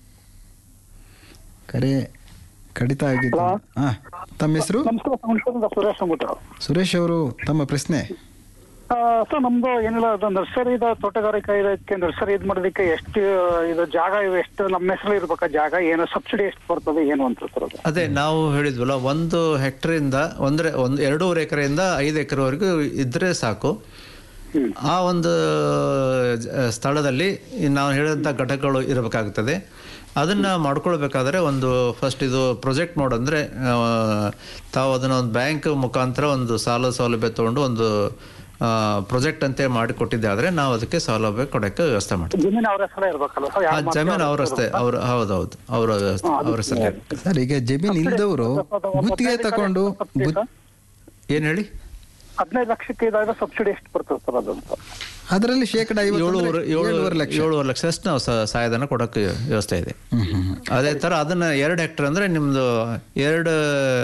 ಕರೆ ಕಡಿತ ಆಗಿತ್ತು ಹಾ ತಮ್ಮ ಹೆಸರು ನಮಸ್ಕಾರ ನಮಸ್ಕಾರ ಸುರೇಶ್ ಅಂದ್ಬಿಟ್ಟು ಸುರೇಶ್ ಅವರು ತಮ್ಮ ಪ್ರಶ್ನೆ ಆ, ಸರ್ ನಮ್ದು ಏನಿಲ್ಲ ಅದು ನರ್ಸರಿ ಇದು ತೋಟಗಾರಿಕಾ ಇದಕ್ಕೆ ನರ್ಸರಿ ಇದು ಮಾಡೋದಕ್ಕೆ ಎಷ್ಟು ಇದು ಜಾಗ ಇವು ಎಷ್ಟು ನಮ್ಮ ಹೆಸರು ಇರ್ಬೇಕಾ ಜಾಗ ಏನು ಸಬ್ಸಿಡಿ ಎಷ್ಟು ಬರ್ತದೆ ಏನು ಅಂತ ಸರ್ ಅದು ಅದೇ ನಾವು ಹೇಳಿದ್ವಲ್ಲ ಒಂದು ಹೆಕ್ಟರಿಂದ ಒಂದ್ರೆ ಒಂದು ಎರಡೂವರೆ ಎಕರೆಯಿಂದ ಐದು ಎಕರೆವರೆಗೂ ಇದ್ರೆ ಸಾಕು ಆ ಒಂದು ಜ- ಸ್ಥಳದಲ್ಲಿ ಈ ನಾವು ಹೇಳಿದಂಥ ಘಟಕಗಳು ಇರಬೇಕಾಗುತ್ತದೆ ಅದನ್ನು ಮಾಡ್ಕೊಳ್ಬೇಕಾದ್ರೆ ಒಂದು ಫಸ್ಟ್ ಇದು ಪ್ರೊಜೆಕ್ಟ್ ಮೋಡ್ ಅಂದರೆ ತಾವು ಅದನ್ನು ಒಂದು ಬ್ಯಾಂಕ್ ಮುಖಾಂತರ ಒಂದು ಸಾಲ ಸೌಲಭ್ಯ ತೊಗೊಂಡು ಒಂದು ಪ್ರೊಜೆಕ್ಟ್ ಅಂತೆ ಮಾಡಿಕೊಟ್ಟಿದ್ದೆ ಆದರೆ ನಾವು ಅದಕ್ಕೆ ಸೌಲಭ್ಯ ಕೊಡೋಕ್ಕೆ ವ್ಯವಸ್ಥೆ ಮಾಡ್ತೀವಿ ಜಮೀನು ಅವ್ರ ಹೆಸರೇ ಇರ್ಬೇಕಲ್ಲ ಸರ್ ಆ ಯಾರು ಜಮೀನು ಅವ್ರ ಅಷ್ಟೇ ಅವ್ರ ಹೌದೌದು ಅವರ ಅವ್ರ ಹೆಸರಲ್ಲೇ ಸರ್ ಈಗ ಜಮೀನ್ ಇಲ್ದವರು ಗುತ್ತಿಗೆ ತಕೊಂಡು ಗುತ್- ಏನು ಹೇಳಿ ಹದಿನೈದು ಲಕ್ಷಕ್ಕೆ ಇದಾಗ ಸಬ್ಸಿಡಿ ಎಷ್ಟು ಬರ್ತದೆ ಸರ್ ಅದು ಅಂತ ಅದರಲ್ಲಿ ಶೇಕಡ ಏಳುವರೆ ಏಳುವರೆ ಏಳುವರೆ ಲಕ್ಷ ಏಳುವರೆ ಲಕ್ಷದಷ್ಟು ನಾವು ಸ- ಸಹಾಯಧನ ಕೊಡೋಕ್ಕೆ ವ್ಯವಸ್ಥೆ ಇದೆ ಅದೇ ಥರ ಅದನ್ನ ಎರಡು ಹೆಕ್ಟರ್ ಅಂದರೆ ನಿಮ್ಮದು ಎರಡು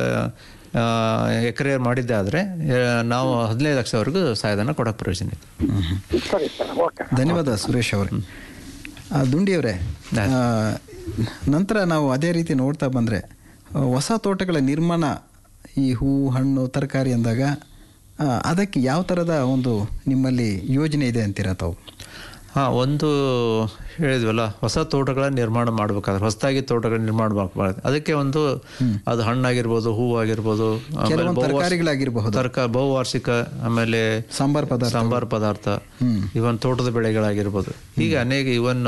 ಎಕರೆ ಮಾಡಿದ್ದೆ ಆದರೆ ನಾವು ಹದಿನೈದು ಲಕ್ಷವರೆಗೂ ಸಹಾಯಧನ ಕೊಡೋಕೆ ಪ್ರಯೋಜನ ಇದೆ ಸರಿ ಸರ್ ಓಕೆ ಧನ್ಯವಾದ ಸುರೇಶ್ ಅವರೇ ಆ, ದುಂಡಿಯವರೇ ಆ, ನಂತರ ನಾವು ಅದೇ ರೀತಿ ನೋಡ್ತಾ ಬಂದರೆ ಹೊಸ ತೋಟಗಳ ನಿರ್ಮಾಣ ಈ ಹೂವು ಹಣ್ಣು ತರಕಾರಿ ಅಂದಾಗ ಆ, ಅದಕ್ಕೆ ಯಾವ ಥರದ ಒಂದು ನಿಮ್ಮಲ್ಲಿ ಯೋಜನೆ ಇದೆ ಅಂತೀರಾ ತಾವು ಹಾಂ ಒಂದು ಹೇಳಿದ್ವಲ್ಲ ಹೊಸ ತೋಟಗಳ ನಿರ್ಮಾಣ ಮಾಡಬೇಕಾದ್ರೆ ಹೊಸದಾಗಿ ತೋಟಗಳ ನಿರ್ಮಾಣ ಮಾಡಬಾರ್ದು ಅದಕ್ಕೆ ಒಂದು ಅದು ಹಣ್ಣಾಗಿರ್ಬೋದು ಹೂವಾಗಿರ್ಬೋದು ಆಮೇಲೆ ಕೆಲವೊಂದು ಬಹುವಾರ್ಷಿಕ- ತರಕಾರಿಗಳಾಗಿರಬಹುದು ತರಕ ಬಹುವಾರ್ಷಿಕ ಆಮೇಲೆ ಸಾಂಬಾರ್ ಪದಾರ್ಥ ಸಾಂಬಾರ್ ಪದಾರ್ಥ ಇವನ್ ತೋಟದ ಬೆಳೆಗಳಾಗಿರ್ಬೋದು ಹೀಗೆ ಅನೇಕ ಇವನ್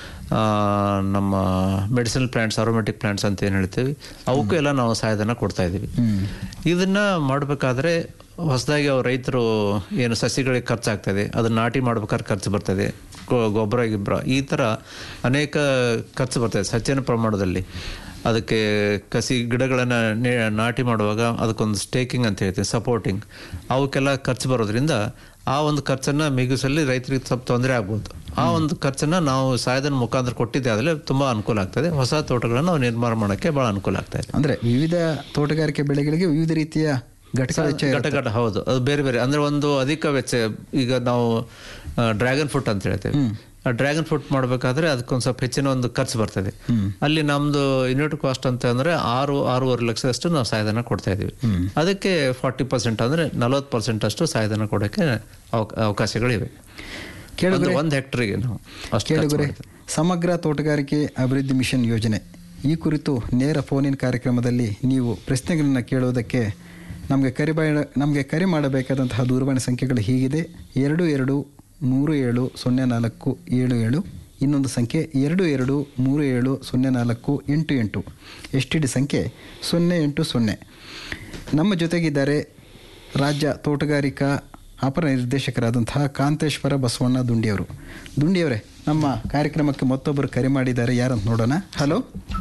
ನಮ್ಮ ಮೆಡಿಸಿನಲ್ ಪ್ಲಾಂಟ್ಸ್ ಅರೋಮೆಟಿಕ್ ಪ್ಲಾಂಟ್ಸ್ ಅಂತ ಏನು ಹೇಳ್ತೀವಿ ಅವಕ್ಕೂ ಎಲ್ಲ ನಾವು ಸಹಾಯಧನ ಕೊಡ್ತಾ ಇದ್ದೀವಿ ಇದನ್ನ ಮಾಡಬೇಕಾದ್ರೆ ಹೊಸದಾಗಿ ಅವ್ರು ರೈತರು ಏನು ಸಸಿಗಳಿಗೆ ಖರ್ಚಾಗ್ತದೆ ಅದನ್ನ ನಾಟಿ ಮಾಡ್ಬೇಕಾದ್ರೆ ಖರ್ಚು ಬರ್ತದೆ ಗೊ- ಗೊಬ್ಬರ ಗಿಬ್ಬರ ಈ ಥರ ಅನೇಕ ಖರ್ಚು ಬರ್ತದೆ ಸಚಿನ ಪ್ರಮಾಣದಲ್ಲಿ ಅದಕ್ಕೆ ಕಸಿ ಗಿಡಗಳನ್ನು ನಾಟಿ ಮಾಡುವಾಗ ಅದಕ್ಕೊಂದು ಸ್ಟೇಕಿಂಗ್ ಅಂತ ಹೇಳ್ತೀವಿ ಸಪೋರ್ಟಿಂಗ್ ಅವಕ್ಕೆಲ್ಲ ಖರ್ಚು ಬರೋದ್ರಿಂದ ಆ ಒಂದು ಖರ್ಚನ್ನು ಮಿಗಿಸಲ್ಲಿ ರೈತರಿಗೆ ಸ್ವಲ್ಪ ತೊಂದರೆ ಆಗ್ಬೋದು ಆ ಒಂದು ಖರ್ಚನ್ನು ನಾವು ಸಹಾಯಧನ ಮುಖಾಂತರ ಕೊಟ್ಟಿದ್ದೆ ಆದರೆ ತುಂಬ ಅನುಕೂಲ ಆಗ್ತದೆ ಹೊಸ ತೋಟಗಳನ್ನು ನಾವು ನಿರ್ಮಾಣ ಮಾಡೋಕ್ಕೆ ಭಾಳ ಅನುಕೂಲ ಆಗ್ತಾ ಇದೆ ಅಂದರೆ ವಿವಿಧ ತೋಟಗಾರಿಕೆ ಬೆಳೆಗಳಿಗೆ ವಿವಿಧ ರೀತಿಯ ಘಟಕ ವೆಚ್ಚ ಘಟ ಘಟ ಹೌದು ಅದು ಬೇರೆ ಬೇರೆ ಅಂದ್ರೆ ಒಂದು ಅಧಿಕ ವೆಚ್ಚ ಈಗ ನಾವು ಡ್ರ್ಯಾಗನ್ ಫ್ರೂಟ್ ಅಂತ ಹೇಳ್ತೇವೆ ಆ ಡ್ರ್ಯಾಗನ್ ಫ್ರೂಟ್ ಮಾಡಬೇಕಾದ್ರೆ ಅದಕ್ಕೊಂದು ಸ್ವಲ್ಪ ಹೆಚ್ಚಿನ ಒಂದು ಖರ್ಚು ಬರ್ತದೆ ಅಲ್ಲಿ ನಮ್ದು ಯೂನಿಟ್ ಕಾಸ್ಟ್ ಅಂತ ಅಂದ್ರೆ ಆರು ಆರೂವರೆ ಲಕ್ಷದಷ್ಟು ನಾವು ಸಹಾಯಧನ ಕೊಡ್ತಾ ಇದೀವಿ ಅದಕ್ಕೆ ಫಾರ್ಟಿ ಪರ್ಸೆಂಟ್ ಅಂದ್ರೆ ನಲವತ್ತು ಪರ್ಸೆಂಟ್ ಅಷ್ಟು ಸಹಾಯಧನ ಕೊಡೋಕ್ಕೆ ಅವಕ- ಅವಕಾಶಗಳಿವೆ ಕೇಳಿದ್ರೆ ಒಂದು ಹೆಕ್ಟರ್ಗೆ ನಾವು ಅಷ್ಟು ಖರ್ಚು ಕೇಳಿದರೆ ಮಾಡ್ತೇವೆ. ಸಮಗ್ರ ತೋಟಗಾರಿಕೆ ಅಭಿವೃದ್ಧಿ ಮಿಷನ್ ಯೋಜನೆ ಈ ಕುರಿತು ನೇರ ಫೋನಿನ ಕಾರ್ಯಕ್ರಮದಲ್ಲಿ ನೀವು ಪ್ರಶ್ನೆಗಳನ್ನು ಕೇಳುವುದಕ್ಕೆ ನಮಗೆ ಕರೆ ನಮಗೆ ಕರೆ ಮಾಡಬೇಕಾದಂತಹ ದೂರವಾಣಿ ಸಂಖ್ಯೆಗಳು ಹೀಗಿದೆ ಎರಡು ಎರಡು ಮೂರು ಏಳು ಸೊನ್ನೆ ನಾಲ್ಕು ಏಳು ಏಳು ಇನ್ನೊಂದು ಸಂಖ್ಯೆ ಎರಡು ಎರಡು ಮೂರು ಏಳು ಸೊನ್ನೆ ನಾಲ್ಕು ಎಂಟು ಎಂಟು ಎಸ್ ಟಿ ಡಿ ಸಂಖ್ಯೆ ಸೊನ್ನೆ ಎಂಟು ಸೊನ್ನೆ ನಮ್ಮ ಜೊತೆಗಿದ್ದಾರೆ ರಾಜ್ಯ ತೋಟಗಾರಿಕಾ ಅಪರ ನಿರ್ದೇಶಕರಾದಂತಹ ಕಾಂತೇಶ್ವರ ಬಸವಣ್ಣ ದುಂಡಿಯವರು ದುಂಡಿಯವರೇ ನಮ್ಮ ಕಾರ್ಯಕ್ರಮಕ್ಕೆ ಮತ್ತೊಬ್ಬರು ಕರೆ ಮಾಡಿದ್ದಾರೆ ಯಾರಂತ ನೋಡೋಣ ಹಲೋ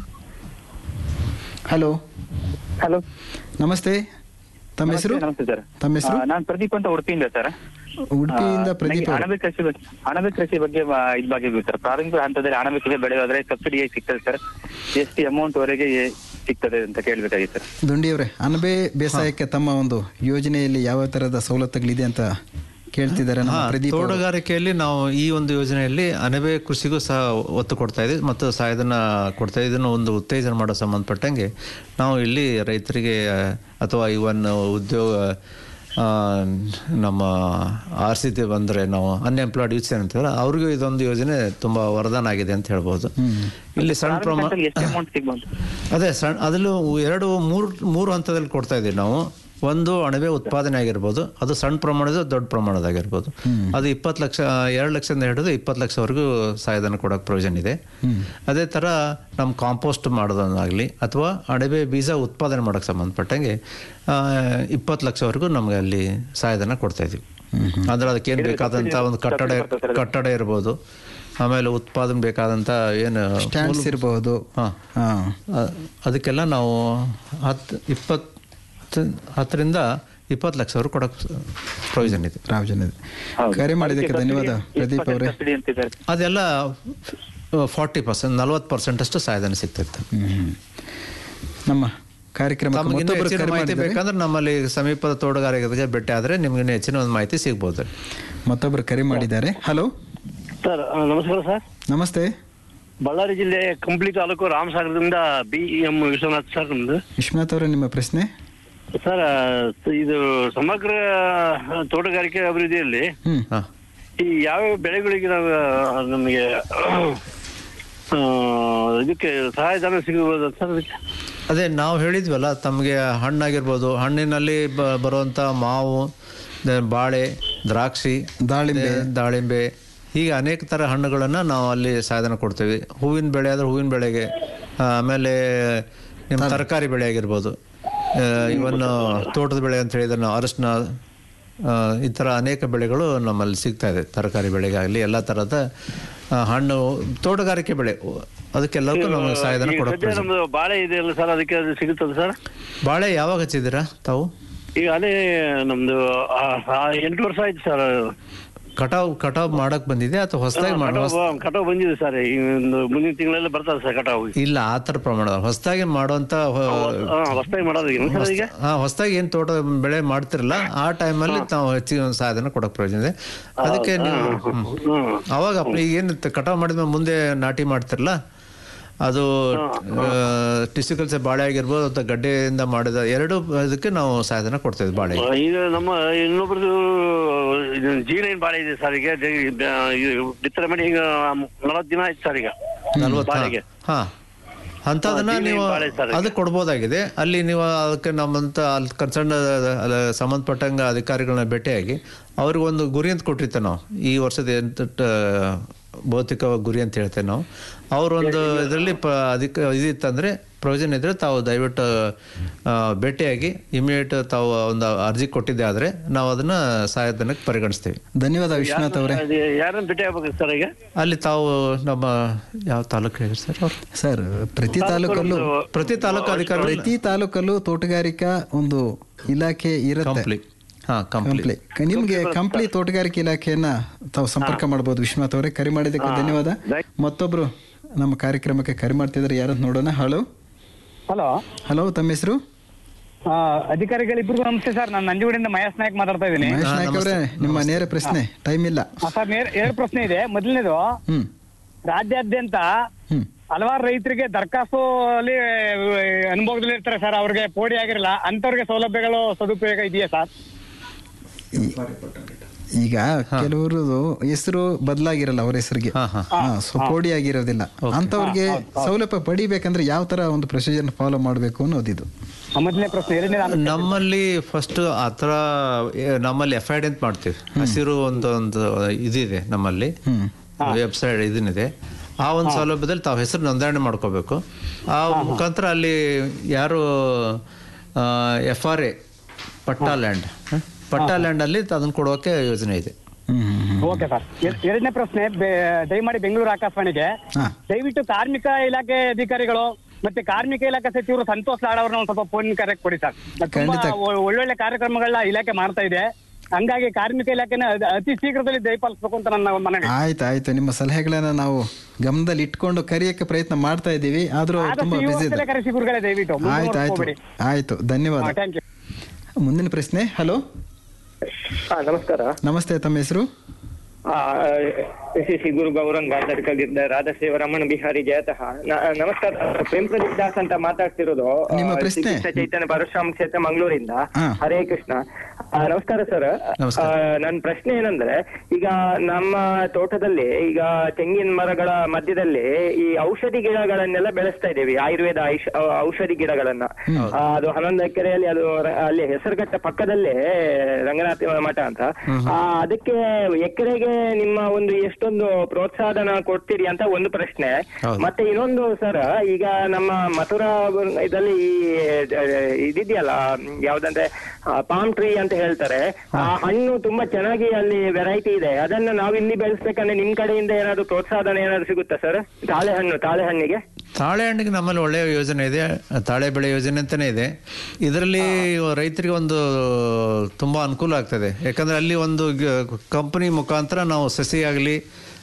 ಹಲೋ ಹಲೋ ನಮಸ್ತೆ ತಮ್ಮ ಹೆಸರು ನಮಸ್ತೆ ಸರ್ ತಮ್ಮ ಹೆಸರು ನಾನು ಪ್ರದೀಪ್ ಅಂತ ಉಡುಪಿಯಿಂದ ಸರ್ ಉಡುಪಿಯಿಂದ ಪ್ರದೀಪ್ ಅವರು ಅಣಬೆ ಕೃಷಿ ಬಗ್ಗೆ- ಅಣಬೆ ಕೃಷಿ ಬಗ್ಗೆ ಮ- ಇದ್ ಬಗ್ಗೆ ಗೊತ್ತು ಸರ್ ಪ್ರಾರಂಭಿಕ ಹಂತದಲ್ಲಿ ಅಣಬೆ ಕೃಷಿ ಬೆಳೆಯೋದ್ರೆ ಸಬ್ಸಿಡಿ ಹೇಗೆ ಸಿಗ್ತದೆ ಸರ್ ಎಷ್ಟು ಅಮೌಂಟ್ ವರೆಗೆ ಏ- ಸಿಗ್ತದೆ ಅಂತ ಕೇಳಬೇಕಾಗಿತ್ತು ಸರ್ ದುಂಡಿಯವರೇ ಅನಬೆ ಬೇಸಾಯಕ್ಕೆ ತಮ್ಮ ಒಂದು ಯೋಜನೆಯಲ್ಲಿ ಯಾವ ಥರದ ಸವಲತ್ತುಗಳಿದೆ ಅಂತ ಕೇಳ್ತಿದ್ದಾರೆ ನಮ್ಮ ಹಾ, ಪ್ರದೀಪ್ ಅವರು. ತೋಟಗಾರಿಕೆಯಲ್ಲಿ ನಾವು ಈ ಒಂದು ಯೋಜನೆಯಲ್ಲಿ ಅಣಬೆ ಕೃಷಿಗೂ ಸಹ ಒತ್ತು ಕೊಡ್ತಾ ಇದ್ದೀವಿ ಮತ್ತು ಸಹಾಯಧನ ಕೊಡ್ತಾ ಇದ್ದೀವಿ. ಇದನ್ನು ಒಂದು ಉತ್ತೇಜನ ಮಾಡೋ ಸಂಬಂಧಪಟ್ಟಂಗೆ ನಾವು ಇಲ್ಲಿ ರೈತರಿಗೆ ಆ, ಅಥವಾ ಇವನ್ ಉದ್ಯೋಗ ಆ, ನಮ್ಮ ಆರ್ ಸಿ ಟಿ ಬಂದರೆ ನಾವು ಅನ್ಎಂಪ್ಲಾಯ್ಡ್ ಯೂತ್ಸ್ ಏನಂತಾರೆ ಅವ್ರಿಗೂ ಇದೊಂದು ಯೋಜನೆ ತುಂಬ ವರದಾನ ಆಗಿದೆ ಅಂತ ಹೇಳ್ಬೋದು ಇಲ್ಲಿ ಸಣ್ಣ ಪ್ರಮಾಣ ಎಷ್ಟು ಅಮೌಂಟ್ ಸಿಗ್ಬೋದು ಅದೇ ಸಣ್ಣ ಅದರಲ್ಲೂ ಎರಡು ಮೂರು ಮೂರು ಹಂತದಲ್ಲಿ ಕೊಡ್ತಾ ಇದ್ದೀವಿ ನಾವು ಒಂದು ಅಣಬೆ ಉತ್ಪಾದನೆ ಆಗಿರ್ಬೋದು ಅದು ಸಣ್ಣ ಪ್ರಮಾಣದ ದೊಡ್ಡ ಪ್ರಮಾಣದಾಗಿರ್ಬೋದು ಅದು ಇಪ್ಪತ್ತು ಲಕ್ಷ ಎರಡು ಲಕ್ಷದಿಂದ ಹಿಡಿದು ಇಪ್ಪತ್ತು ಲಕ್ಷವರೆಗೂ ಸಹಾಯಧನ ಕೊಡೋಕೆ ಪ್ರಯೋಜನ ಇದೆ ಅದೇ ಥರ ನಮ್ಮ ಕಾಂಪೋಸ್ಟ್ ಮಾಡೋದನ್ನಾಗಲಿ ಅಥವಾ ಅಣಬೆ ಬೀಜ ಉತ್ಪಾದನೆ ಮಾಡೋಕ್ಕೆ ಸಂಬಂಧಪಟ್ಟಂಗೆ ಇಪ್ಪತ್ತು ಲಕ್ಷವರೆಗೂ ನಮಗೆ ಅಲ್ಲಿ ಸಹಾಯಧನ ಕೊಡ್ತಾ ಇದ್ದೀವಿ ಅಂದ್ರೆ ಅದಕ್ಕೆ ಏನು ಬೇಕಾದಂಥ ಒಂದು ಕಟ್ಟಡ ಕಟ್ಟಡ ಇರ್ಬೋದು ಆಮೇಲೆ ಉತ್ಪಾದನೆ ಬೇಕಾದಂಥ ಏನು ಸ್ಟ್ಯಾಂಡ್ಸ್ ಇರಬಹುದು ಹಾಂ ಹಾಂ ಅ- ಅದಕ್ಕೆಲ್ಲ ನಾವು ಹತ್ತು ಇಪ್ಪತ್ತು ಹತ್ತರಿಂದ ಇಪ್ಪತ್ತು ಲಕ್ಷವರೆಗೂ ಕೊಡೋಕೆ ಪ್ರಯೋಜನ ಇದೆ ರಾಮಜನ್ ಇದೆ ಕರೆ ಮಾಡಿದ್ದಕ್ಕೆ ಧನ್ಯವಾದ ಪ್ರದೀಪ್ ಅವರೇ ಸಬ್ಸಿಡಿ ಅಂತಿದ್ದಾರೆ ಅದೆಲ್ಲ ಫಾರ್ಟಿ ಪರ್ಸೆಂಟ್ ನಲ್ವತ್ತು ಪರ್ಸೆಂಟ್ ಅಷ್ಟು ಸಹಾಯಧನ ಸಿಗ್ತಿತ್ತು ಹ್ಮ್. ನಮ್ಮ ಕಾರ್ಯಕ್ರಮಕ್ಕೆ ತಮಗೆ ಇನ್ನೂ ಮತ್ತೊಬ್ಬರು ಹೆಚ್ಚಿನ ಕರೆ ಮಾಹಿತಿ ಮಾಡಿದ್ದಾರೆ ಬೇಕಂದ್ರೆ ನಮ್ಮಲ್ಲಿ ಸಮೀಪದ ತೋಟಗಾರಿಕೆಗೆ ಭೇಟಿ ಆದರೆ ನಿಮ್ಗೆ ಇನ್ನೂ ಹೆಚ್ಚಿನ ಒಂದು ಮಾಹಿತಿ ಸಿಗ್ಬೋದು ಮತ್ತೊಬ್ಬರು ಕರೆ ಮಾಡಿದ್ದಾರೆ ಹಲೋ ಸರ್ ನಮಸ್ಕಾರ ಸರ್ ನಮಸ್ತೆ ಬಳ್ಳಾರಿ ಜಿಲ್ಲೆ ಕಂಪ್ಲಿ ತಾಲೂಕು ರಾಮಸಾಗರದಿಂದ ಬಿ ಎಂ ವಿಶ್ವನಾಥ್ ಸರ್ ನಮ್ದು ವಿಶ್ವನಾಥ್ ಅವರೇ ನಿಮ್ಮ ಪ್ರಶ್ನೆ ಸರ್ ಇದು ಸಮಗ್ರ ತೋಟಗಾರಿಕೆ ಅಭಿವೃದ್ಧಿಯಲ್ಲಿ ಹ್ಮ್ ಹಾಂ ಈ ಯಾವ್ಯಾವ ಬೆಳೆಗಳಿಗೆ ನಾವು ನಮಗೆ ಆ, ಇದಕ್ಕೆ ಸಹಾಯಧನ ಸಿಗಬಹುದು ಸರ್ ಅದಕ್ಕೆ ಅದೇ ನಾವು ಹೇಳಿದ್ವಲ್ಲ ತಮಗೆ ಹಣ್ಣಾಗಿರ್ಬೋದು ಹಣ್ಣಿನಲ್ಲಿ ಬ ಬರುವಂಥ ಮಾವು ದ- ಬಾಳೆ ದ್ರಾಕ್ಷಿ ದಾಳಿಂಬೆ. ದ- ದಾಳಿಂಬೆ ಹೀಗೆ ಅನೇಕ ಥರ ಹಣ್ಣುಗಳನ್ನು ನಾವು ಅಲ್ಲಿ ಸಾಧನ ಕೊಡ್ತೀವಿ ಹೂವಿನ ಬೆಳೆ ಆದರೆ ಹೂವಿನ ಬೆಳೆಗೆ ಆ, ಆಮೇಲೆ ನಿಮ್ಮ ತರಕಾರಿ ಬೆಳೆ ಆಗಿರ್ಬೋದು ಇವನ್ ತೋಟದ ಬೆಳೆ ಅಂತ ಹೇಳಿದ್ರೆ ನಾವು ಅರಶಿನ ಆ, ಈ ಥರ ಅನೇಕ ಬೆಳೆಗಳು ನಮ್ಮಲ್ಲಿ ಸಿಗ್ತಾ ಇದೆ ತರಕಾರಿ ಬೆಳೆಗಾಗಲಿ ಎಲ್ಲ ಥರದ ಆ, ಹಣ್ಣು ತೋಟಗಾರಿಕೆ ಬೆಳೆ ಅದಕ್ಕೆಲ್ಲಕ್ಕೂ ನಮಗೆ ಸಹಾಯಧನ ಈಗ ಕೊಡೋಕೆ ಸದ್ಯ ನಮ್ದು ಬಾಳೆ ಇದೆಯಲ್ಲ ಸರ್ ಅದಕ್ಕೆ ಅದು ಸಿಗುತ್ತದೆ ಸರ್ ಬಾಳೆ ಯಾವಾಗ ಹಚ್ಚಿದ್ದೀರಾ ತಾವು ಈಗ ಅದೇ ನಮ್ದು ಆ, ಆ, ಎಂಟು ವರ್ಷ ಆಯ್ತು ಸರ್ ಕಟಾವ್ ಕಟಾವ್ ಮಾಡಕ್ ಬಂದಿದೆ ಅಥವಾ ಹೊಸದಾಗಿ ಮಾಡ ಕಟಾವು ಕಟಾವು ಬಂದಿದೆ ಸರ್ ಈ ಒಂದು ಮುಂದಿನ ತಿಂಗಳಲ್ಲಿ ಬರ್ತದೆ ಸರ್ ಕಟಾವು ಇಲ್ಲ ಆ ಥರ ಪ್ರಮಾಣ ಹೊಸದಾಗಿ ಮಾಡುವಂತ ಹೊಸದಾಗಿ ಮಾಡೋದು ಏನು ಸರ್ ಈಗ ಹಾ ಹೊಸದಾಗಿ ಏನ್ ತೋಟ ಬೆಳೆ ಮಾಡ್ತಿರಲ್ಲ ಆ ಟೈಮಲ್ಲಿ ತಾವು ಹೆಚ್ಚಿಗೆ ಒಂದು ಸಾಧನ ಕೊಡಕ್ ಪ್ರಯೋಜನ ಇದೆ ಅದಕ್ಕೆ ನೀವು ಹ್ಮ್. ಹ್ಮ್ ಅವಾಗ ಅಪ್ಪ- ಈಗ ಏನು ಕಟಾವ್ ಮಾಡಿದ್ಮೇಲೆ ಮುಂದೆ ನಾಟಿ ಮಾಡ್ತಿರಲ್ಲ ಅದು ಟಿಶ್ಯೂ ಕಲ್ಚರ್ ಬಾಳೆ ಆಗಿರ್ಬೋದು ಅಥವಾ ಗಡ್ಡೆಯಿಂದ ಮಾಡಿದ ಎರಡು ಇದಕ್ಕೆ ನಾವು ಸಾಧನ ಕೊಡ್ತೇವೆ ಬಾಳೆ ಈಗ ನಮ್ಮ ಇನ್ನೊಬ್ರದ್ದು ಜಿ ನೈನ್ ಬಾಳೆ ಇದೆ ಸರ್ ಈಗ ಜ- ಬ- ಇದು ಬಿತ್ತನೆ ಮಾಡಿ ಈಗ ನಲವತ್ತು ದಿನ ಆಯ್ತು ಸರ್ ಈಗ ನಲ್ವತ್ತು ಬಾಳೆಗೆ ಹಾ ಅಂಥದನ್ನ ಜೀನಿ ನೀವು ಬಾಳೆ ಸರ್. ಅದಕ್ಕೆ ಕೊಡ್ಬೋದಾಗಿದೆ ಅಲ್ಲಿ ನೀವು ಅದಕ್ಕೆ ನಮ್ಮಂತ ಅಲ್ಲಿ ಕನ್ಸರ್ನ್ ಸಂಬಂಧಪಟ್ಟಂಗ ಅಧಿಕಾರಿಗಳನ್ನ ಭೇಟಿಯಾಗಿ ಅವ್ರಿಗೊಂದು ಗುರಿ ಅಂತ ಕೊಟ್ಟಿರ್ತೇವೆ ನಾವು ಈ ವರ್ಷದ ಎಂತ ಭೌತಿಕ ಗುರಿ ಅಂತ ಹೇಳ್ತೇವೆ ನಾವು ಅವರೊಂದು ಇದರಲ್ಲಿ ಪ ಅಧಿಕ ಇದಿತ್ತಂದ್ರೆ ಪ್ರಯೋಜನ ಇದ್ರೆ ತಾವು ದಯವಿಟ್ಟು ಆ, ಭೇಟಿಯಾಗಿ ಇಮಿಡಿಯೇಟ್ ತಾವು ಒಂದು ಅರ್ಜಿ ಕೊಟ್ಟಿದ್ದೆ ಆದರೆ ನಾವು ಅದನ್ನ ಸಹಾಯಧನಕ್ಕೆ ಪರಿಗಣಿಸ್ತೀವಿ ಧನ್ಯವಾದ ವಿಶ್ವನಾಥ್ ಅವರೇ ಅದು ಯಾರನ್ನ ಭೇಟಿ ಆಗ್ಬೇಕು ಸರ್ ಈಗ ಅಲ್ಲಿ ತಾವು ನಮ್ಮ ಯಾವ ತಾಲೂಕು ಹೇಳಿ ಸರ್ ಅವ್ರು ಸರ್ ಪ್ರತಿ ತಾಲೂಕಲ್ಲೂ ಪ್ರತಿ ತಾಲೂಕು ಅಧಿಕಾರಿ ಪ್ರತಿ ತಾಲೂಕಲ್ಲೂ ತೋಟಗಾರಿಕಾ ಒಂದು ಇಲಾಖೆ ಇರುತ್ತೆ ಕಂಪ್ಲಿ ಹಾ ಕಂಪ್ಲಿ ಕಂಪ್ಲಿ ನಿಮ್ಗೆ ಕಂಪ್ಲಿ ತೋಟಗಾರಿಕೆ ಇಲಾಖೆಯನ್ನ ತಾವು ಸಂಪರ್ಕ ಮಾಡಬಹುದು ವಿಶ್ವನಾಥ್ ಅವರೇ ಕರೆ ಮಾಡಿದ್ದಕ್ಕೆ ಧನ್ಯವಾದ ಮತ್ತೊಬ್ರು ನಮ್ಮ ಕಾರ್ಯಕ್ರಮಕ್ಕೆ ಕರೆ ಮಾಡ್ತಿದ್ದಾರೆ ಯಾರಂತ ನೋಡೋಣ ಹಲೋ ಹಲೋ ಹಲೋ ತಮ್ಮ ಹೆಸರು ಅಧಿಕಾರಿಗಳಿಬ್ರಿಗೂ ನಮಸ್ತೆ ಸರ್ ನಾನು ನಂಜುಗೂಡಿಂದ ಮಹೇಶ್ ನಾಯಕ್ ಮಾತಾಡ್ತಾ ಇದ್ದೀನಿ ಮಹೇಶ್ ನಾಯ್ಕ ಅವರೇ ನಿಮ್ಮ ನೇರ ಪ್ರಶ್ನೆ ಟೈಮ್ ಇಲ್ಲ ಸರ್ ನೇರ- ಎರಡು ಪ್ರಶ್ನೆ ಇದೆ ಮೊದಲನೇದು ಹ್ಮ್ ರಾಜ್ಯಾದ್ಯಂತ ಹ್ಮ್ ಹಲವಾರು ರೈತರಿಗೆ ದರಖಾಸ್ತು ಅಲ್ಲಿ ಅನುಭವದಲ್ಲಿ ಇರ್ತಾರೆ ಸರ್ ಅವ್ರಿಗೆ ಪೋಡಿ ಆಗಿರಲ್ಲ ಅಂತವ್ರಿಗೆ ಸೌಲಭ್ಯಗಳು ಸದುಪಯೋಗ ಇದೆಯಾ ಸರ್ ಈಗ ಕೆಲವರು ಹೆಸರು ಬದಲಾಗಿರಲ್ಲ ಅವ್ರ ಹೆಸರಿಗೆ ಹಾ, ಹಾ. ಸೊ ಕೋಡಿ ಆಗಿರೋದಿಲ್ಲ ಅಂತವ್ರಿಗೆ ಸೌಲಭ್ಯ ಪಡಿಬೇಕಂದ್ರೆ ಯಾವ ತರ ಒಂದು ಪ್ರೊಸೀಜರ್ ಫಾಲೋ ಮಾಡಬೇಕು ಅನ್ನೋದಿದು ಮೊದಲನೇ ಪ್ರಶ್ನೆ ಎರಡನೇ ನಾನು ನಮ್ಮಲ್ಲಿ ಫಸ್ಟ್ ಆ ಥರ ಏ, ನಮ್ಮಲ್ಲಿ ಎಫ್ ಐ ಡಿ ಅಂತ ಮಾಡ್ತೀವಿ ಹಸಿರು ಒಂದು ಒಂದು ಇದಿದೆ ನಮ್ಮಲ್ಲಿ ವೆಬ್ಸೈಟ್ ಇದನ್ನಿದೆ ಆ ಒಂದು ಸೌಲಭ್ಯದಲ್ಲಿ ತಾವು ಹೆಸರು ನೋಂದಣಿ ಮಾಡ್ಕೋಬೇಕು ಆ ಮುಖಾಂತರ ಅಲ್ಲಿ ಯಾರು F R A patta land patta ಲ್ಯಾಂಡಲ್ಲಿ ಅದನ್ನು ಕೊಡೋಕೆ ಯೋಜನೆ ಇದೆ ಹ್ಮ್ ಹ್ಮ್ ಹ್ಮ್ ಓಕೆ ಸರ್ ಎರಡನೇ ಪ್ರಶ್ನೆ ಬೆ- ದಯಮಾಡಿ ಬೆಂಗಳೂರು ಆಕಾಶವಾಣಿಗೆ ಹಾ. ದಯವಿಟ್ಟು ಕಾರ್ಮಿಕ ಇಲಾಖೆ ಅಧಿಕಾರಿಗಳು ಮತ್ತೆ ಕಾರ್ಮಿಕ ಇಲಾಖೆ ಸಚಿವರು ಸಂತೋಷ್ ಲಾಡ್ ಅವ್ರನ್ನ ಒಂದ್ ಸ್ವಲ್ಪ ಫೋನ್ ಕರೆಕ್ಟ್ ಕೊಡಿ ಸರ್ ತುಂಬಾ ಖಂಡಿತ. ಒ- ಒಳ್ಳೊಳ್ಳೆ ಕಾರ್ಯಕ್ರಮಗಳನ್ನ ಇಲಾಖೆ ಮಾಡ್ತಾ ಇದೆ ಹಂಗಾಗಿ ಕಾರ್ಮಿಕ ಇಲಾಖೆನ ಅದ್- ಅತಿ ಶೀಘ್ರದಲ್ಲಿ ದಯಪಾಲಿಸಬೇಕು ಅಂತ ನನ್ನ ಮನವಿ ಆಯ್ತು ಆಯ್ತು ನಿಮ್ಮ ಸಲಹೆಗಳನ್ನ ನಾವು ಗಮನದಲ್ಲಿ ಇಟ್ಕೊಂಡು ಕರೆಯಕ್ಕೆ ಪ್ರಯತ್ನ ಮಾಡ್ತಾ ಇದ್ದೀವಿ ಆದ್ರೂ ಆದಷ್ಟು ತುಂಬಾ ಈ ಬಿಸಿ ಇದೆ ವರ್ಷದಲ್ಲೇ ಕರೆಸಿ ಗುರುಗಳೇ ದಯವಿಟ್ಟು ಆಯ್ತು ಆಯ್ತು ಆಯ್ತು ಧನ್ಯವಾದ ಥ್ಯಾಂಕ್ ಯು ಮುಂದಿನ ಪ್ರಶ್ನೆ ಹಲೋ ಹಾ ನಮಸ್ಕಾರ ನಮಸ್ತೆ ತಮ್ಮ ಹೆಸರು ಆ, ಶ್ರೀ ಶ್ರೀ ಗುರು ಗೌರಂಗ ದರ್ಕಗಿದ್ದ ರಾಧಶಿವ ರಮಣ ಬಿಹಾರಿ ಜಯತಃ ನ- ನಮಸ್ಕಾರ ಪ್ರೇಮ್ ಪ್ರದೀಪ್ ದಾಸ್ ಅಂತ ಮಾತಾಡ್ತಿರೋದು ಆ, ನಿಮ್ಮ ಪ್ರಶ್ನೆ? ಶ್ರೀ ಕೃಷ್ಣ ಚೈತನ್ಯ ಪರಶುರಾಮ ಕ್ಷೇತ್ರ ಮಂಗಳೂರಿಂದ ಹಾ. ಹರೇ ಕೃಷ್ಣ ಆ, ನಮಸ್ಕಾರ ಸರ್ ನಮಸ್ಕಾರ. ನನ್ನ ಪ್ರಶ್ನೆ ಏನಂದ್ರೆ ಈಗ ನಮ್ಮ ತೋಟದಲ್ಲಿ ಈಗ ತೆಂಗಿನ ಮರಗಳ ಮಧ್ಯದಲ್ಲಿ ಈ ಔಷಧಿ ಗಿಡಗಳನ್ನೆಲ್ಲ ಬೆಳೆಸ್ತಾ ಇದ್ದೀವಿ ಆಯುರ್ವೇದ ಐಷ್- ಔ- ಔಷಧಿ ಗಿಡಗಳನ್ನ ಆ, ಅದು ಹನ್ನೊಂದು ಎಕರೆಯಲ್ಲಿ ಅದು ರ- ಅಲ್ಲಿ ಹೆಸರುಘಟ್ಟ ಪಕ್ಕದಲ್ಲೇ ರಂಗನಾಥ ಮಠ ಅಂತ ಆ, ಅದಕ್ಕೆ ಎಕರೆಗೆ ನಿಮ್ಮ ಒಂದು ಎಷ್ಟೊಂದು ಪ್ರೋತ್ಸಾಹನ ಕೊಡ್ತೀರಿ ಅಂತ ಒಂದು ಪ್ರಶ್ನೆ ಹೌದು. ಮತ್ತೆ ಇನ್ನೊಂದು ಸರ್ ಈಗ ನಮ್ಮ ಮಥುರಾ ಇದರಲ್ಲಿ ಈ ಆ, ಇದಿದೆಯಲ್ಲ ಯಾವ್ದಂದ್ರೆ ಪಾಮ್ ಟ್ರೀ ಅಂತ ಹೇಳ್ತಾರೆ ಆ ಹಣ್ಣು ತುಂಬಾ ಚೆನ್ನಾಗಿ ಅಲ್ಲಿ ವೆರೈಟಿ ಇದೆ ಅದನ್ನ ನಾವು ಇಲ್ಲಿ ಬೆಳೆಸ್ಬೇಕಂದ್ರೆ ನಿಮ್ ಕಡೆಯಿಂದ ಏನಾದ್ರು ಪ್ರೋತ್ಸಾಹನ ಏನಾದ್ರು ಸಿಗುತ್ತಾ ಸರ್ ತಾಳೆ ಹಣ್ಣು ತಾಳೆ ಹಣ್ಣಿಗೆ ತಾಳೆ ಹಣ್ಣಿಗೆ ನಮ್ಮಲ್ಲಿ ಒಳ್ಳೆಯ ಯೋಜನೆ ಇದೆ ತಾಳೆ ಬೆಳೆ ಯೋಜನೆ ಅಂತಾನೆ ಇದೆ ಇದರಲ್ಲಿ ರೈತರಿಗೆ ಒಂದು ತುಂಬಾ ಅನುಕೂಲ ಆಗ್ತದೆ ಯಾಕಂದ್ರೆ ಅಲ್ಲಿ ಒಂದು ಕಂಪನಿ ಮುಖಾಂತರ ನಾವು ಸಸಿ ಆಗಲಿ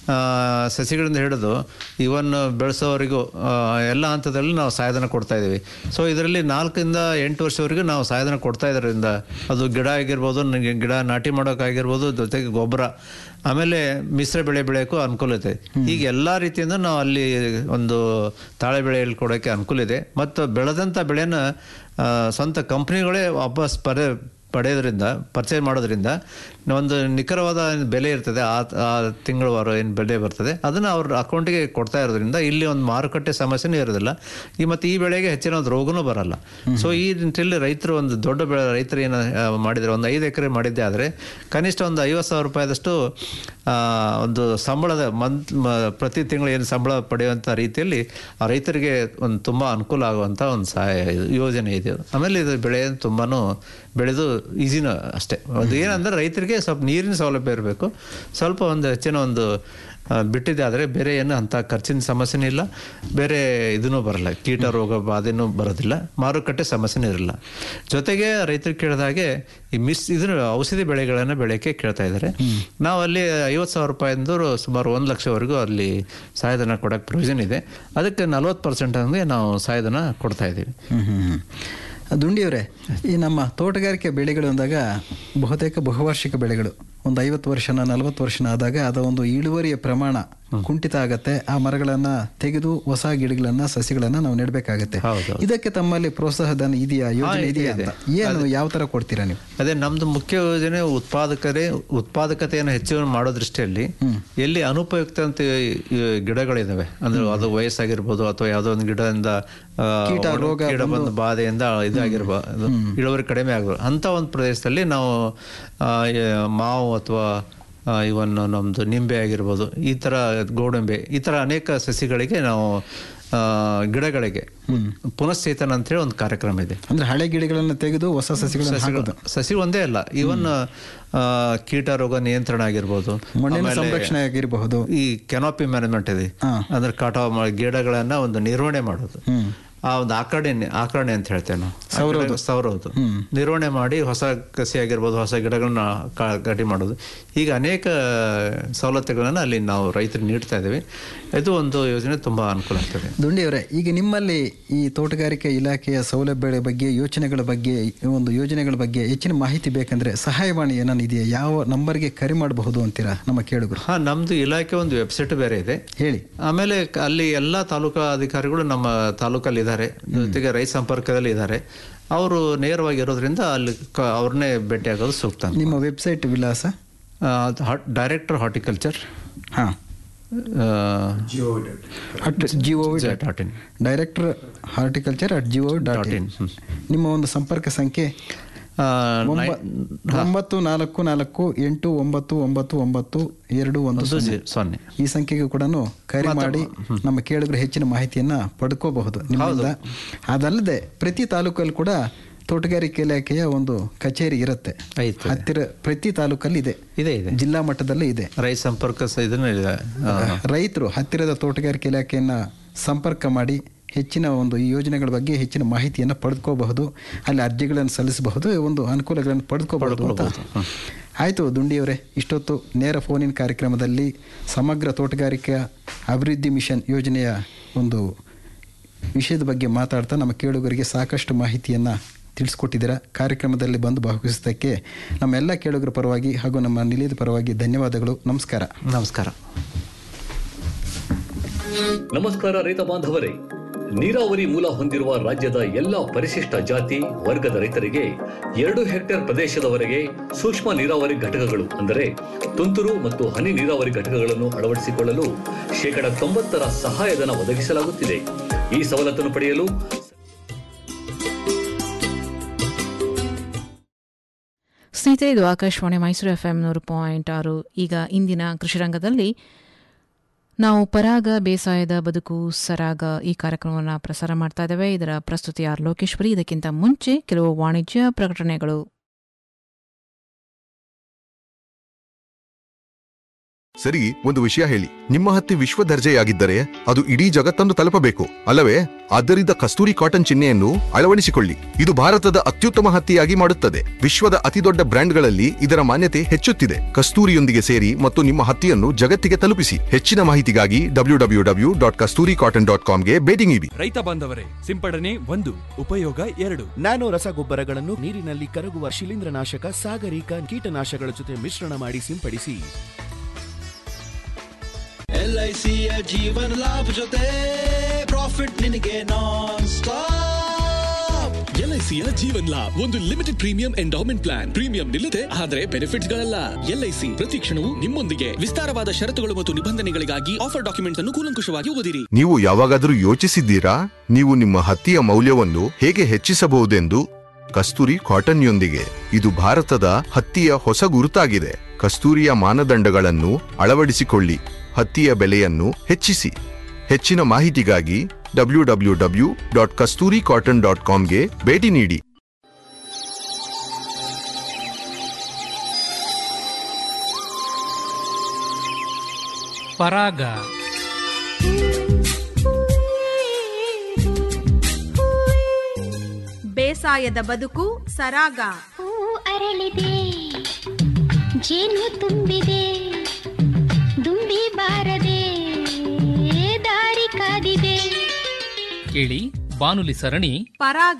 ಸಸಿಗಳಿಂದ ಹಿಡಿದು ಇವನ್ ಬೆಳೆಸೋವರೆಗೂ ಆ, ಎಲ್ಲ ಹಂತದಲ್ಲಿ ನಾವು ಸಹಾಯಧನ ಕೊಡ್ತಾ ಇದ್ದೀವಿ ಸೊ ಇದರಲ್ಲಿ ನಾಲ್ಕರಿಂದ ಎಂಟು ವರ್ಷವರೆಗೂ ನಾವು ಸಹಾಯಧನ ಕೊಡ್ತಾ ಇದರಿಂದ ಅದು ಗಿಡ ಆಗಿರ್ಬೋದು ನನಗೆ ಗಿಡ ನಾಟಿ ಮಾಡೋಕ್ಕಾಗಿರ್ಬೋದು ಜೊತೆಗೆ ಗೊಬ್ಬರ ಆಮೇಲೆ ಮಿಶ್ರ ಬೆಳೆ ಬೆಳೆಯೋಕ್ಕೂ ಅನುಕೂಲ ಇದೆ ಈಗ ಎಲ್ಲ ರೀತಿಯಿಂದ ನಾವು ಅಲ್ಲಿ ಒಂದು ತಾಳೆ ಬೆಳೆ ಕೊಡೋಕ್ಕೆ ಅನುಕೂಲ ಇದೆ ಮತ್ತು ಬೆಳೆದಂಥ ಬೆಳೆನ ಆ, ಸ್ವಂತ ಕಂಪ್ನಿಗಳೇ ವಾಪಸ್ ಪಡೆ ಪಡೆಯೋದ್ರಿಂದ ಪರ್ಚೇಸ್ ಮಾಡೋದ್ರಿಂದ ಒಂದು ನಿಖರವಾದ ಬೆಲೆ ಇರ್ತದೆ ಆ ಆ ತಿಂಗಳವಾರ ಏನು ಬೆಲೆ ಬರ್ತದೆ ಅದನ್ನು ಅವ್ರ ಅಕೌಂಟಿಗೆ ಕೊಡ್ತಾ ಇರೋದ್ರಿಂದ ಇಲ್ಲಿ ಒಂದು ಮಾರುಕಟ್ಟೆ ಸಮಸ್ಯೆನೂ ಇರೋದಿಲ್ಲ ಈ ಮತ್ತು ಈ ಬೆಳೆಗೆ ಹೆಚ್ಚಿನ ಒಂದು ರೋಗನೂ ಬರಲ್ಲ ಸೊ ಈ ನಿಟ್ಟಿನಲ್ಲಿ ರೈತರು ಒಂದು ದೊಡ್ಡ ಬೆಳೆ ರೈತರು ಏನು ಆ, ಮಾಡಿದರೆ ಒಂದು ಐದು ಎಕರೆ ಮಾಡಿದ್ದೆ ಆದರೆ ಕನಿಷ್ಠ ಒಂದು ಐವತ್ತು ಸಾವಿರ ರೂಪಾಯಿದಷ್ಟು ಆ, ಒಂದು ಸಂಬಳದ ಮಂತ್ ಮ- ಪ್ರತಿ ತಿಂಗಳು ಏನು ಸಂಬಳ ಪಡೆಯುವಂಥ ರೀತಿಯಲ್ಲಿ ಆ ರೈತರಿಗೆ ಒಂದು ತುಂಬ ಅನುಕೂಲ ಆಗುವಂಥ ಒಂದು ಸಹಾಯ ಇದು- ಯೋಜನೆ ಇದೆ ಆಮೇಲೆ ಇದು ಬೆಳೆ ತುಂಬಾನು ಬೆಳೆದು ಈಸಿನೂ ಅಷ್ಟೇ ಅದು ಏನಂದ್ರೆ ರೈತರಿಗೆ ಸ್ವಲ್ಪ ನೀರಿನ ಸೌಲಭ್ಯ ಇರಬೇಕು ಸ್ವಲ್ಪ ಒಂದು ಹೆಚ್ಚಿನ ಒಂದು ಆ, ಬಿಟ್ಟಿದೆ ಆದರೆ ಬೇರೆ ಏನು ಅಂಥ ಖರ್ಚಿನ ಸಮಸ್ಯೆನೂ ಇಲ್ಲ ಬೇರೆ ಇದೂ ಬರಲ್ಲ ಕೀಟ ರೋಗ ಬಾಧೆನೂ ಬರೋದಿಲ್ಲ ಮಾರುಕಟ್ಟೆ ಸಮಸ್ಯೆನೂ ಇರಲ್ಲ ಜೊತೆಗೆ ರೈತರು ಕೇಳಿದ ಹಾಗೆ ಈ ಮಿಸ್ ಇದನ್ನ ಔಷಧಿ ಬೆಳೆಗಳನ್ನು ಬೆಳೆಯೋಕ್ಕೆ ಕೇಳ್ತಾ ಇದ್ದಾರೆ ನಾವು ಅಲ್ಲಿ ಐವತ್ತು ಸಾವಿರ ರೂಪಾಯಿಂದ ಸುಮಾರು ಒಂದು ಲಕ್ಷವರೆಗೂ ಅಲ್ಲಿ ಸಹಾಯಧನ ಕೊಡೋಕ್ಕೆ ಪ್ರೊವಿಷನ್ ಇದೆ ಅದಕ್ಕೆ ನಲ್ವತ್ತು ಪರ್ಸೆಂಟ್ ಹಂಗೆ ನಾವು ಸಹಾಯಧನ ಕೊಡ್ತಾ ಇದ್ದೀವಿ ಹ್ಮ್ ಹ್ಮ್ ಹ್ಮ್. ದುಂಡಿಯವರೇ ಈ ನಮ್ಮ ತೋಟಗಾರಿಕೆ ಬೆಳೆಗಳು ಅಂದಾಗ ಬಹುತೇಕ ಬಹುವಾರ್ಷಿಕ ಬೆಳೆಗಳು ಒಂದು ಐವತ್ತು ವರ್ಷನ ನಲವತ್ತು ವರ್ಷನ ಆದಾಗ ಅದರ ಒಂದು ಇಳುವರಿಯ ಪ್ರಮಾಣ ಕುಂಠಿತ ಆಗತ್ತೆ ಆ ಮರಗಳನ್ನ ತೆಗೆದು ಹೊಸ ಗಿಡಗಳನ್ನ ಸಸಿಗಳನ್ನ ನಾವು ನೆಡಬೇಕಾಗತ್ತೆ ಹೌದು. ಇದಕ್ಕೆ ತಮ್ಮಲ್ಲಿ ಪ್ರೋತ್ಸಾಹಧನ ಇದೆಯಾ ಯೋಜನೆ ಇದೆ, ಇದೆಯಾ ಇದೆ. ಅಂತ ಏನು ಯಾವ ತರ ಕೊಡ್ತೀರಾ ನೀವು ಅದೇ ನಮ್ದು ಮುಖ್ಯ ಯೋಜನೆ ಉತ್ಪಾದಕರೇ ಉತ್ಪಾದಕತೆಯನ್ನು ಹೆಚ್ಚು ಮಾಡೋ ದೃಷ್ಟಿಯಲ್ಲಿ ಎಲ್ಲಿ ಅನುಪಯುಕ್ತ ಅಂತ ಈ ಗಿಡಗಳಿದಾವೆ ಅಂದ್ರೆ ಅದು ವಯಸ್ಸಾಗಿರ್ಬೋದು ಅಥವಾ ಯಾವುದೋ ಒಂದು ಗಿಡದಿಂದ ಆ, ಕೀಟ, ಒಣ ರೋಗ ಕೀಟ ಬಂದ ಬಾಧೆಯಿಂದ ಇದಾಗಿರ್ಬೋದು ಇಳುವರಿ ಕಡಿಮೆ ಆಗ್ಬೋದು ಅಂತ ಒಂದು ಪ್ರದೇಶದಲ್ಲಿ ನಾವು ಆ, ಈ ಮಾವು ಅಥವಾ ಇವನ್ ನಮ್ದು ನಿಂಬೆ ಆಗಿರ್ಬೋದು ಈ ತರ ಗೋಡಂಬೆ ಈ ತರ ಅನೇಕ ಸಸಿಗಳಿಗೆ ನಾವು ಆ, ಗಿಡಗಳಿಗೆ ಪುನಶ್ಚೇತನ ಅಂತೇಳಿ ಒಂದು ಕಾರ್ಯಕ್ರಮ ಇದೆ ಅಂದ್ರೆ ಹಳೆ ಗಿಡಗಳನ್ನ ತೆಗೆದು ಹೊಸ ಸಸಿಗಳನ್ನ ಹಾಕೋದು ಸಸಿ ಒಂದೇ ಅಲ್ಲ ಇವನ್ ಕೀಟ ರೋಗ ನಿಯಂತ್ರಣ ಆಗಿರ್ಬೋದು ಮಣ್ಣಿನ ಆಮೇಲೆ ಸಂರಕ್ಷಣೆ ಆಗಿರಬಹುದು ಈ ಕೆನಾಪಿ ಮ್ಯಾನೇಜ್ಮೆಂಟ್ ಇದೆ ಹಾ. ಅಂದ್ರೆ ಕಟಾವ್ ಮಾಡಿ ಗಿಡಗಳನ್ನ ಒಂದು ನಿರ್ವಹಣೆ ಮಾಡೋದು ಹ್ಮ್ ಆ ಒಂದು ಆಕರಣೆ ಆಕರಣೆ ಅಂತ ಹೇಳ್ತೇವೆ ನಾವು ಸೌರೋದು ಸೌರೋದು ನಿರ್ವಹಣೆ ಮಾಡಿ ಹೊಸ ಕಸಿ ಆಗಿರ್ಬೋದು ಹೊಸ ಗಿಡಗಳನ್ನ ಕಾ- ಗಟ್ಟಿ ಮಾಡೋದು ಹೀಗೆ ಅನೇಕ ಸವಲತ್ತುಗಳನ್ನ ಅಲ್ಲಿ ನಾವು ರೈತರಿಗೆ ನೀಡ್ತಾ ಇದ್ದೀವಿ ಇದು ಒಂದು ಯೋಜನೆ ತುಂಬಾ ಅನುಕೂಲ ಆಗ್ತದೆ ದುಂಡಿಯವರೇ ಈಗ ನಿಮ್ಮಲ್ಲಿ ಈ ತೋಟಗಾರಿಕೆ ಇಲಾಖೆಯ ಸೌಲಭ್ಯಗಳ ಬಗ್ಗೆ ಯೋಚನೆಗಳ ಬಗ್ಗೆ ಈ ಒಂದು ಯೋಜನೆಗಳ ಬಗ್ಗೆ ಹೆಚ್ಚಿನ ಮಾಹಿತಿ ಬೇಕಂದ್ರೆ ಸಹಾಯವಾಣಿ ಏನಾನ ಇದೆಯಾ ಯಾವ ನಂಬರ್ಗೆ ಕರೆ ಮಾಡಬಹುದು ಅಂತೀರಾ ನಮ್ಮ ಕೇಳುಗರು ಹಾ ನಮ್ದು ಇಲಾಖೆ ಒಂದು ವೆಬ್ಸೈಟ್ ಬೇರೆ ಇದೆ ಹೇಳಿ ಆಮೇಲೆ ಕ- ಅಲ್ಲಿ ಎಲ್ಲಾ ತಾಲೂಕಾ ಅಧಿಕಾರಿಗಳು ನಮ್ಮ ತಾಲೂಕಲ್ಲಿ ಇದ್ದಾರೆ ಜೊತೆಗೆ ರೈತ ಸಂಪರ್ಕದಲ್ಲಿ ಇದ್ದಾರೆ ಅವರು ನೇರವಾಗಿ ಇರೋದ್ರಿಂದ ಅಲ್ಲಿ ಕ- ಅವ್ರನ್ನೇ ಭೇಟಿ ಆಗೋದು ಸೂಕ್ತ ಅಂತ. ನಿಮ್ಮ ವೆಬ್ಸೈಟ್ ವಿಳಾಸ ಆ, ಹಾಟ್- ಡೈರೆಕ್ಟರ್ ಹಾರ್ಟಿಕಲ್ಚರ್ ಹಾಂ at G O dot in director horticulture at G O dot in ನಿಮ್ಮ ಒಂದು ಸಂಪರ್ಕ ಸಂಖ್ಯೆ ಆ, ಒಂಬ- ನೈ- ಒಂಬತ್ತು ನಾಲ್ಕು ನಾಲ್ಕು ಎಂಟು ಒಂಬತ್ತು ಒಂಬತ್ತು ಒಂಬತ್ತು ಎರಡು ಒಂದು ಒಂದು ಸೊನ್ನೆ. ಜಿ- ಸೊನ್ನೆ ಈ ಸಂಖ್ಯೆಗೆ ಕೂಡ ಕರೆ ಮಾಡಿ ನಮ್ಮ ಕೇಳಿದ್ರೆ ಹೆಚ್ಚಿನ ಮಾಹಿತಿಯನ್ನ ಪಡ್ಕೋಬಹುದು ನಿಮ್ಮಿಂದ ಅದಲ್ಲದೆ ಪ್ರತಿ ತಾಲೂಕಲ್ಲಿ ಕೂಡ ತೋಟಗಾರಿಕೆ ಇಲಾಖೆಯ ಒಂದು ಕಚೇರಿ ಇರುತ್ತೆ ಐತೆ. ಹತ್ತಿರ ಪ್ರತಿ ತಾಲೂಕಲ್ಲಿ ಇದೆ ಇದೆ ಇದೆ ಜಿಲ್ಲಾ ಮಟ್ಟದಲ್ಲೇ ಇದೆ ರೈತ ಸಂಪರ್ಕ ಸ- ಇದನ್ನ ಇದೆ ಆ, ರೈತರು ಹತ್ತಿರದ ತೋಟಗಾರಿಕೆ ಇಲಾಖೆಯನ್ನ ಸಂಪರ್ಕ ಮಾಡಿ ಹೆಚ್ಚಿನ ಒಂದು ಈ ಯೋಜನೆಗಳ ಬಗ್ಗೆ ಹೆಚ್ಚಿನ ಮಾಹಿತಿಯನ್ನು ಪಡೆದುಕೋಬಹುದು ಅಲ್ಲಿ ಅರ್ಜಿಗಳನ್ನು ಸಲ್ಲಿಸಬಹುದು ಒಂದು ಅನುಕೂಲಗಳನ್ನು ಪಡೆದುಕೋಬಹುದು ಅಂತ ಆಯಿತು ದುಂಡಿಯವರೇ ಇಷ್ಟೊತ್ತು ನೇರ ಫೋನಿನ ಕಾರ್ಯಕ್ರಮದಲ್ಲಿ ಸಮಗ್ರ ತೋಟಗಾರಿಕಾ ಅಭಿವೃದ್ಧಿ ಮಿಷನ್ ಯೋಜನೆಯ ಒಂದು ವಿಷಯದ ಬಗ್ಗೆ ಮಾತಾಡ್ತಾ ನಮ್ಮ ಕೇಳುಗರಿಗೆ ಸಾಕಷ್ಟು ಮಾಹಿತಿಯನ್ನು ತಿಳಿಸ್ಕೊಟ್ಟಿದ್ದೀರಾ ಕಾರ್ಯಕ್ರಮದಲ್ಲಿ ಬಂದು ಭಾಗವಹಿಸಿದ್ದಕ್ಕೆ ನಮ್ಮೆಲ್ಲ ಕೇಳುಗರ ಪರವಾಗಿ ಹಾಗೂ ನಮ್ಮ ನಿಲಯದ ಪರವಾಗಿ ಧನ್ಯವಾದಗಳು ನಮಸ್ಕಾರ ನಮಸ್ಕಾರ ನಮಸ್ಕಾರ ರೈತ ಬಾಂಧವರೇ ನೀರಾವರಿ ಮೂಲ ಹೊಂದಿರುವ ರಾಜ್ಯದ ಎಲ್ಲ ಪರಿಶಿಷ್ಟ ಜಾತಿ ವರ್ಗದ ರೈತರಿಗೆ ಎರಡು ಹೆಕ್ಟೇರ್ ಪ್ರದೇಶದವರೆಗೆ ಸೂಕ್ಷ್ಮ ನೀರಾವರಿ ಘಟಕಗಳು ಅಂದರೆ ತುಂತುರು ಮತ್ತು ಹನಿ ನೀರಾವರಿ ಘಟಕಗಳನ್ನು ಅಳವಡಿಸಿಕೊಳ್ಳಲು ಶೇಕಡ ತೊಂಬತ್ತರ ಸಹಾಯಧನ ಒದಗಿಸಲಾಗುತ್ತಿದೆ ಈ ಸವಲತ್ತನ್ನು ಪಡೆಯಲು ಸ್ನೇಹಿತರೆ ಇದು ಆಕಾಶವಾಣಿ ಮೈಸೂರು ಎಫ್ ಎಂ ನೂರು ಪಾಯಿಂಟ್ ಆರು ಈಗ ಇಂದಿನ ಕೃಷಿರಂಗದಲ್ಲಿ ನಾವು ಪರಾಗ ಬೇಸಾಯದ ಬದುಕು ಸರಾಗ ಈ ಕಾರ್ಯಕ್ರಮವನ್ನು ಪ್ರಸಾರ ಮಾಡ್ತಾ ಇದ್ದೇವೆ ಇದರ ಪ್ರಸ್ತುತಿ ಆರ್ ಲೋಕೇಶ್ವರಿ ಇದಕ್ಕಿಂತ ಮುಂಚೆ ಕೆಲವು ವಾಣಿಜ್ಯ ಪ್ರಕಟಣೆಗಳು ಸರಿ ಒಂದು ವಿಷಯ ಹೇಳಿ ನಿಮ್ಮ ಹತ್ತಿ ವಿಶ್ವ ದರ್ಜೆಯಾಗಿದ್ದರೆ ಅದು ಇಡೀ ಜಗತ್ತನ್ನು ತಲುಪಬೇಕು ಅಲ್ಲವೇ ಆದ್ದರಿಂದ ಕಸ್ತೂರಿ ಕಾಟನ್ ಚಿಹ್ನೆಯನ್ನು ಅಳವಡಿಸಿಕೊಳ್ಳಿ ಇದು ಭಾರತದ ಅತ್ಯುತ್ತಮ ಹತ್ತಿಯಾಗಿ ಮಾಡುತ್ತದೆ ವಿಶ್ವದ ಅತಿದೊಡ್ಡ ಬ್ರ್ಯಾಂಡ್ಗಳಲ್ಲಿ ಇದರ ಮಾನ್ಯತೆ ಹೆಚ್ಚುತ್ತಿದೆ ಕಸ್ತೂರಿಯೊಂದಿಗೆ ಸೇರಿ ಮತ್ತು ನಿಮ್ಮ ಹತ್ತಿಯನ್ನು ಜಗತ್ತಿಗೆ ತಲುಪಿಸಿ ಹೆಚ್ಚಿನ ಮಾಹಿತಿಗಾಗಿ W W W dot Kasturi cotton dot ಕಾಮ್ಗೆ ಭೇಟಿ ನೀಡಿ ರೈತ ಬಾಂಧವರೇ ಸಿಂಪಡಣೆ ಒಂದು ಉಪಯೋಗ ಎರಡು ನ್ಯಾನೋ ರಸಗೊಬ್ಬರಗಳನ್ನು ನೀರಿನಲ್ಲಿ ಕರಗುವ ಶಿಲೀಂಧ್ರನಾಶಕ ಸಾಗರಿಕ ಕೀಟನಾಶಕಗಳ ಜೊತೆ ಮಿಶ್ರಣ ಮಾಡಿ ಸಿಂಪಡಿಸಿ ಎಲ್ಐಸಿಯ ಜೀವನ ಲಾಭ ಜೊತೆ ಪ್ರಾಫಿಟ್ ನಿನಗೆ ನಾನ್ ಸ್ಟಾಪ್ ಎಲ್ಐಸಿಯ ಜೀವನ್ ಲಾಭ್ ಒಂದು limited premium endowment plan premium ನಿಲ್ಲದೆ ಆದರೆ ಬೆನಿಫಿಟ್ಸ್ ಗಳಲ್ಲ ಎಲ್ಐಸಿ ಪ್ರತಿ ಕ್ಷಣವೂ ನಿಮ್ಮೊಂದಿಗೆ ವಿಸ್ತಾರವಾದ ಷರತ್ತುಗಳು ಮತ್ತು ನಿಬಂಧನೆಗಳಿಗಾಗಿ ಆಫರ್ ಡಾಕ್ಯುಮೆಂಟ್ಸ್ ಅನ್ನು ಕೂಲಂಕುಷವಾಗಿ ಓದಿರಿ ನೀವು ಯಾವಾಗಾದರೂ ಯೋಚಿಸಿದ್ದೀರಾ ನೀವು ನಿಮ್ಮ ಹತ್ತಿಯ ಮೌಲ್ಯವನ್ನು ಹೇಗೆ ಹೆಚ್ಚಿಸಬಹುದೆಂದು ಕಸ್ತೂರಿ ಕಾಟನ್ಯೊಂದಿಗೆ ಇದು ಭಾರತದ ಹತ್ತಿಯ ಹೊಸ ಗುರುತಾಗಿದೆ ಕಸ್ತೂರಿಯ ಮಾನದಂಡಗಳನ್ನು ಅಳವಡಿಸಿಕೊಳ್ಳಿ ಹತ್ತಿಯ ಬೆಲೆಯನ್ನು ಹೆಚ್ಚಿಸಿ ಹೆಚ್ಚಿನ ಮಾಹಿತಿಗಾಗಿ W W W dot Kasturi cotton dot ಕಾಮ್ಗೆ ಭೇಟಿ ನೀಡಿ ಪರಾಗ ಬೇಸಾಯದ ಬದುಕು ಸರಾಗ ಹೂ ಅರಳಿದೆ ಜೇನು ತುಂಬಿದೆ ದುಂಬಿ ಬಾರದೆ ದಾರಿ ಕಾದಿದೆ ಕೇಳಿ ಬಾನುಲಿ ಸರಣಿ ಪರಾಗ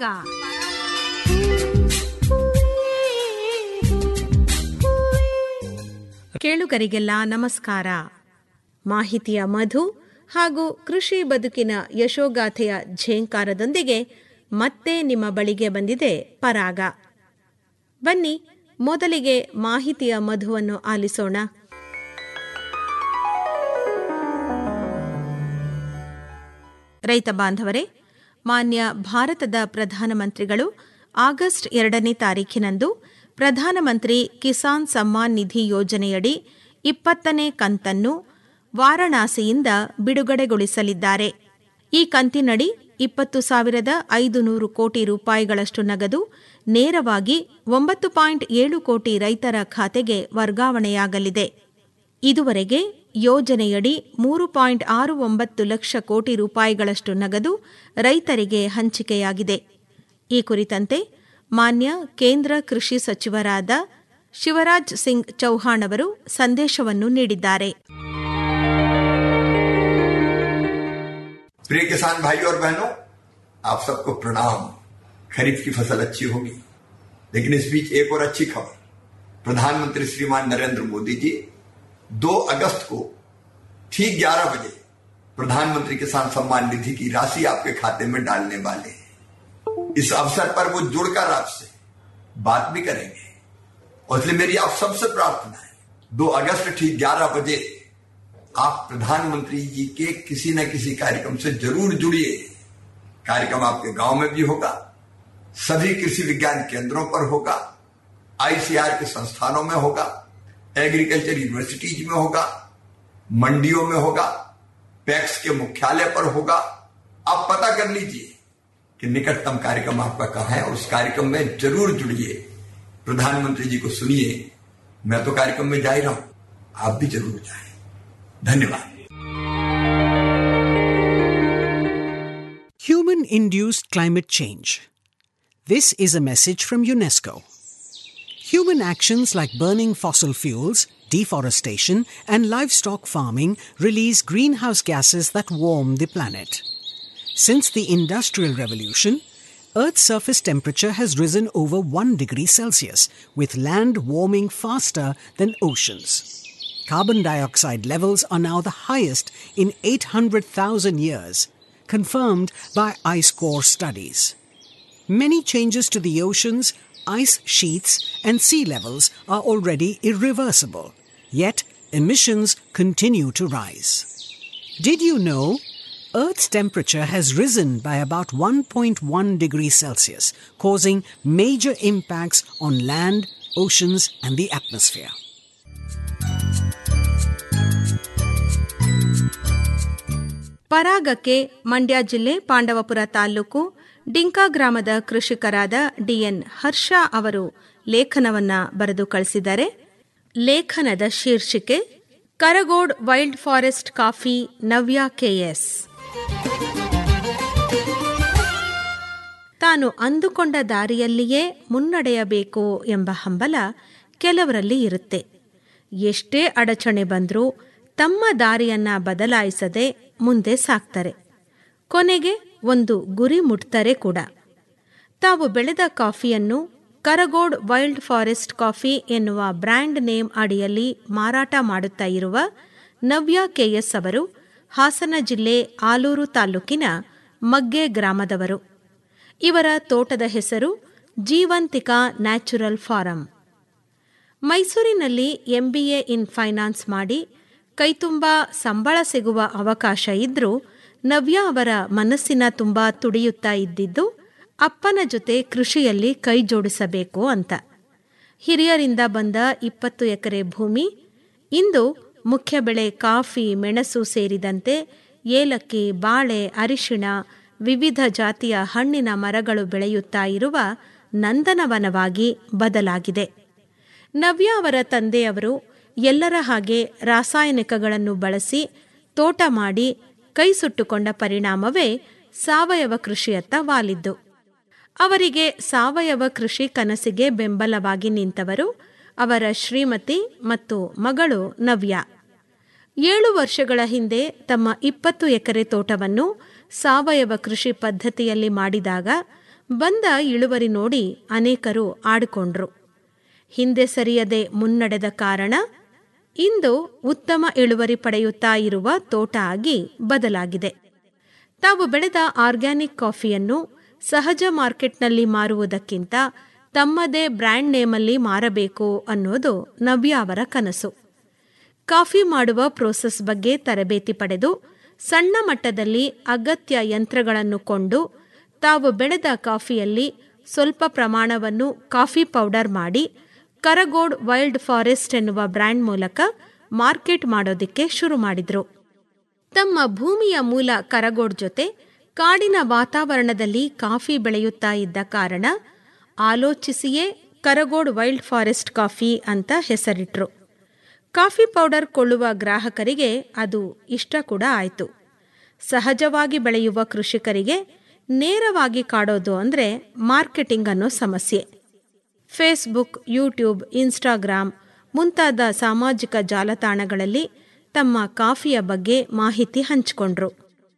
ಕೇಳುಗರಿಗೆಲ್ಲ ನಮಸ್ಕಾರ ಮಾಹಿತಿಯ ಮಧು ಹಾಗೂ ಕೃಷಿ ಬದುಕಿನ ಯಶೋಗಾಥೆಯ ಝೇಂಕಾರದೊಂದಿಗೆ ಮತ್ತೆ ನಿಮ್ಮ ಬಳಿಗೆ ಬಂದಿದೆ ಪರಾಗ ಬನ್ನಿ ಮೊದಲಿಗೆ ಮಾಹಿತಿಯ ಮಧುವನ್ನು ಆಲಿಸೋಣ ರೈತ ಬಾಂಧವರೇ ಮಾನ್ಯ ಭಾರತದ ಪ್ರಧಾನಮಂತ್ರಿಗಳು ಆಗಸ್ಟ್ ಎರಡನೇ ತಾರೀಖಿನಂದು ಪ್ರಧಾನಮಂತ್ರಿ ಕಿಸಾನ್ ಸಮ್ಮಾನ್ ನಿಧಿ ಯೋಜನೆಯಡಿ ಇಪ್ಪತ್ತನೇ ಕಂತನ್ನು ವಾರಣಾಸಿಯಿಂದ ಬಿಡುಗಡೆಗೊಳಿಸಲಿದ್ದಾರೆ ಈ ಕಂತಿನಡಿ ಇಪ್ಪತ್ತು ಸಾವಿರದ ಐದು ನೂರು ಕೋಟಿ ರೂಪಾಯಿಗಳಷ್ಟು ನಗದು ನೇರವಾಗಿ ಒಂಬತ್ತು ಪಾಯಿಂಟ್ ಏಳು ಕೋಟಿ ರೈತರ ಖಾತೆಗೆ ವರ್ಗಾವಣೆಯಾಗಲಿದೆ ಇದುವರೆಗೆ ಯೋಜನೆಯಡಿ ಮೂರು ಪಾಯಿಂಟ್ ಆರು ಒಂಬತ್ತು ಲಕ್ಷ ಕೋಟಿ ರೂಪಾಯಿಗಳಷ್ಟು ನಗದು ರೈತರಿಗೆ ಹಂಚಿಕೆಯಾಗಿದೆ ಈ ಕುರಿತಂತೆ ಮಾನ್ಯ ಕೇಂದ್ರ ಕೃಷಿ ಸಚಿವರಾದ ಶಿವರಾಜ್ ಸಿಂಗ್ ಚೌಹಾಣ್ ಅವರು ಸಂದೇಶವನ್ನು ನೀಡಿದ್ದಾರೆ प्रिय किसान भाई और बहनों आप सबको प्रणाम खरीफ की फसल अच्छी होगी लेकिन इस बीच एक और अच्छी खबर प्रधानमंत्री श्रीमान नरेंद्र मोदी जी 2 अगस्त को ठीक 11 बजे प्रधानमंत्री किसान सम्मान निधि की राशि आपके खाते में डालने वाले हैं इस अवसर पर वो जुड़कर आपसे बात भी करेंगे और इसलिए मेरी आप सबसे प्रार्थना है 2 अगस्त ठीक 11 बजे आप प्रधानमंत्री जी के किसी न किसी कार्यक्रम से जरूर जुड़िए कार्यक्रम आपके गांव में भी होगा सभी कृषि विज्ञान केंद्रों पर होगा आईसीआर के संस्थानों में होगा एग्रीकल्चर यूनिवर्सिटीज में होगा मंडियों में होगा पैक्स के मुख्यालय पर होगा आप पता कर लीजिए कि निकटतम कार्यक्रम आपका कहाँ है और उस कार्यक्रम में जरूर जुड़िए प्रधानमंत्री जी को सुनिए मैं तो कार्यक्रम में जा ही रहा हूं आप भी जरूर जाए धन्यवाद Human induced climate change. This is a message from UNESCO. Human actions like burning fossil fuels, deforestation, and livestock farming release greenhouse gases that warm the planet. Since the Industrial Revolution, Earth's surface temperature has risen over 1 degree Celsius, with land warming faster than oceans. Carbon dioxide levels are now the highest in 800,000 years. confirmed by ice core studies. Many changes to the oceans, ice sheets, and sea levels are already irreversible, yet emissions continue to rise. Did you know Earth's temperature has risen by about 1.1 degrees Celsius, causing major impacts on land, oceans, and the atmosphere? ಪರಾಗಕ್ಕೆ Mandya ಜಿಲ್ಲೆ ಪಾಂಡವಪುರ ತಾಲೂಕು ಡಿಂಕಾ ಗ್ರಾಮದ ಕೃಷಿಕರಾದ ಡಿಎನ್ ಹರ್ಷ ಅವರು ಲೇಖನವನ್ನ ಬರೆದು ಕಳಿಸಿದ್ದಾರೆ ಲೇಖನದ ಶೀರ್ಷಿಕೆ Karagod wild forest coffee Navya K S ತಾನು ಅಂದುಕೊಂಡ ದಾರಿಯಲ್ಲಿಯೇ ಮುನ್ನಡೆಯಬೇಕು ಎಂಬ ಹಂಬಲ ಕೆಲವರಲ್ಲಿ ಇರುತ್ತೆ ಎಷ್ಟೇ ಅಡಚಣೆ ಬಂದರೂ ತಮ್ಮ ದಾರಿಯನ್ನ ಬದಲಾಯಿಸದೆ ಮುಂದೆ ಸಾಕ್ತಾರೆ ಕೊನೆಗೆ ಒಂದು ಗುರಿ ಮುಟ್ತಾರೆ ಕೂಡ ತಾವು ಬೆಳೆದ ಕಾಫಿಯನ್ನು ಕರಗೋಡ್ ವೈಲ್ಡ್ ಫಾರೆಸ್ಟ್ ಕಾಫಿ ಎನ್ನುವ ಬ್ರ್ಯಾಂಡ್ ನೇಮ್ ಅಡಿಯಲ್ಲಿ ಮಾರಾಟ ಮಾಡುತ್ತಾ ಇರುವ ನವ್ಯ ಕೆಎಸ್ ಅವರು ಹಾಸನ ಜಿಲ್ಲೆ ಆಲೂರು ತಾಲೂಕಿನ ಮಗ್ಗೆ ಗ್ರಾಮದವರು ಇವರ ತೋಟದ ಹೆಸರು ಜೀವಂತಿಕಾ ನ್ಯಾಚುರಲ್ ಫಾರಂ ಮೈಸೂರಿನಲ್ಲಿ ಎಂಬಿಎ ಇನ್ ಫೈನಾನ್ಸ್ ಮಾಡಿ ಕೈತುಂಬ ಸಂಬಳ ಸಿಗುವ ಅವಕಾಶ ಇದ್ರೂ ನವ್ಯ ಅವರ ಮನಸ್ಸಿನ ತುಂಬ ತುಡಿಯುತ್ತಾ ಇದ್ದಿದ್ದು ಅಪ್ಪನ ಜೊತೆ ಕೃಷಿಯಲ್ಲಿ ಕೈ ಜೋಡಿಸಬೇಕು ಅಂತ ಹಿರಿಯರಿಂದ ಬಂದ ಇಪ್ಪತ್ತು ಎಕರೆ ಭೂಮಿ ಇಂದು ಮುಖ್ಯ ಬೆಳೆ ಕಾಫಿ ಮೆಣಸು ಸೇರಿದಂತೆ ಏಲಕ್ಕಿ ಬಾಳೆ ಅರಿಶಿಣ ವಿವಿಧ ಜಾತಿಯ ಹಣ್ಣಿನ ಮರಗಳು ಬೆಳೆಯುತ್ತಾ ಇರುವ ನಂದನವನವಾಗಿ ಬದಲಾಗಿದೆ ನವ್ಯ ಅವರ ತಂದೆಯವರು ಎಲ್ಲರ ಹಾಗೆ ರಾಸಾಯನಿಕಗಳನ್ನು ಬಳಸಿ ತೋಟ ಮಾಡಿ ಕೈ ಸುಟ್ಟುಕೊಂಡ ಪರಿಣಾಮವೇ ಸಾವಯವ ಕೃಷಿಯತ್ತ ವಾಲಿದ್ದು ಅವರಿಗೆ ಸಾವಯವ ಕೃಷಿ ಕನಸಿಗೆ ಬೆಂಬಲವಾಗಿ ನಿಂತವರು ಅವರ ಶ್ರೀಮತಿ ಮತ್ತು ಮಗಳು ನವ್ಯ ಏಳು ವರ್ಷಗಳ ಹಿಂದೆ ತಮ್ಮ ಇಪ್ಪತ್ತು ಎಕರೆ ತೋಟವನ್ನು ಸಾವಯವ ಕೃಷಿ ಪದ್ಧತಿಯಲ್ಲಿ ಮಾಡಿದಾಗ ಬಂದ ಇಳುವರಿ ನೋಡಿ ಅನೇಕರು ಆಡಿಕೊಂಡ್ರು ಹಿಂದೆ ಸರಿಯದೆ ಮುನ್ನಡೆದ ಕಾರಣ ಇಂದು ಉತ್ತಮ ಇಳುವರಿ ಪಡೆಯುತ್ತಾ ಇರುವ ತೋಟ ಆಗಿ ಬದಲಾಗಿದೆ ತಾವು ಬೆಳೆದ ಆರ್ಗ್ಯಾನಿಕ್ ಕಾಫಿಯನ್ನು ಸಹಜ ಮಾರ್ಕೆಟ್ನಲ್ಲಿ ಮಾರುವುದಕ್ಕಿಂತ ತಮ್ಮದೇ ಬ್ರ್ಯಾಂಡ್ ನೇಮಲ್ಲಿ ಮಾರಬೇಕು ಅನ್ನೋದು ನವ್ಯ ಅವರ ಕನಸು ಕಾಫಿ ಮಾಡುವ ಪ್ರೋಸೆಸ್ ಬಗ್ಗೆ ತರಬೇತಿ ಪಡೆದು ಸಣ್ಣ ಮಟ್ಟದಲ್ಲಿ ಅಗತ್ಯ ಯಂತ್ರಗಳನ್ನು ಕೊಂಡು ತಾವು ಬೆಳೆದ ಕಾಫಿಯಲ್ಲಿ ಸ್ವಲ್ಪ ಪ್ರಮಾಣವನ್ನು ಕಾಫಿ ಪೌಡರ್ ಮಾಡಿ ಕರಗೋಡ್ ವೈಲ್ಡ್ ಫಾರೆಸ್ಟ್ ಎನ್ನುವ ಬ್ರ್ಯಾಂಡ್ ಮೂಲಕ ಮಾರ್ಕೆಟ್ ಮಾಡೋದಿಕ್ಕೆ ಶುರು ಮಾಡಿದ್ರು ತಮ್ಮ ಭೂಮಿಯ ಮೂಲ ಕರಗೋಡ್ ಜೊತೆ ಕಾಡಿನ ವಾತಾವರಣದಲ್ಲಿ ಕಾಫಿ ಬೆಳೆಯುತ್ತಾ ಇದ್ದ ಕಾರಣ ಆಲೋಚಿಸಿಯೇ ಕರಗೋಡ್ ವೈಲ್ಡ್ ಫಾರೆಸ್ಟ್ ಕಾಫಿ ಅಂತ ಹೆಸರಿಟ್ರು ಕಾಫಿ ಪೌಡರ್ ಕೊಳ್ಳುವ ಗ್ರಾಹಕರಿಗೆ ಅದು ಇಷ್ಟ ಕೂಡ ಆಯಿತು ಸಹಜವಾಗಿ ಬೆಳೆಯುವ ಕೃಷಿಕರಿಗೆ ನೇರವಾಗಿ ಕಾಡೋದು ಅಂದರೆ ಮಾರ್ಕೆಟಿಂಗ್ ಅನ್ನೋ ಸಮಸ್ಯೆ ಫೇಸ್ಬುಕ್ ಯೂಟ್ಯೂಬ್ ಇನ್ಸ್ಟಾಗ್ರಾಮ್ ಮುಂತಾದ ಸಾಮಾಜಿಕ ಜಾಲತಾಣಗಳಲ್ಲಿ ತಮ್ಮ ಕಾಫಿಯ ಬಗ್ಗೆ ಮಾಹಿತಿ ಹಂಚಿಕೊಂಡ್ರು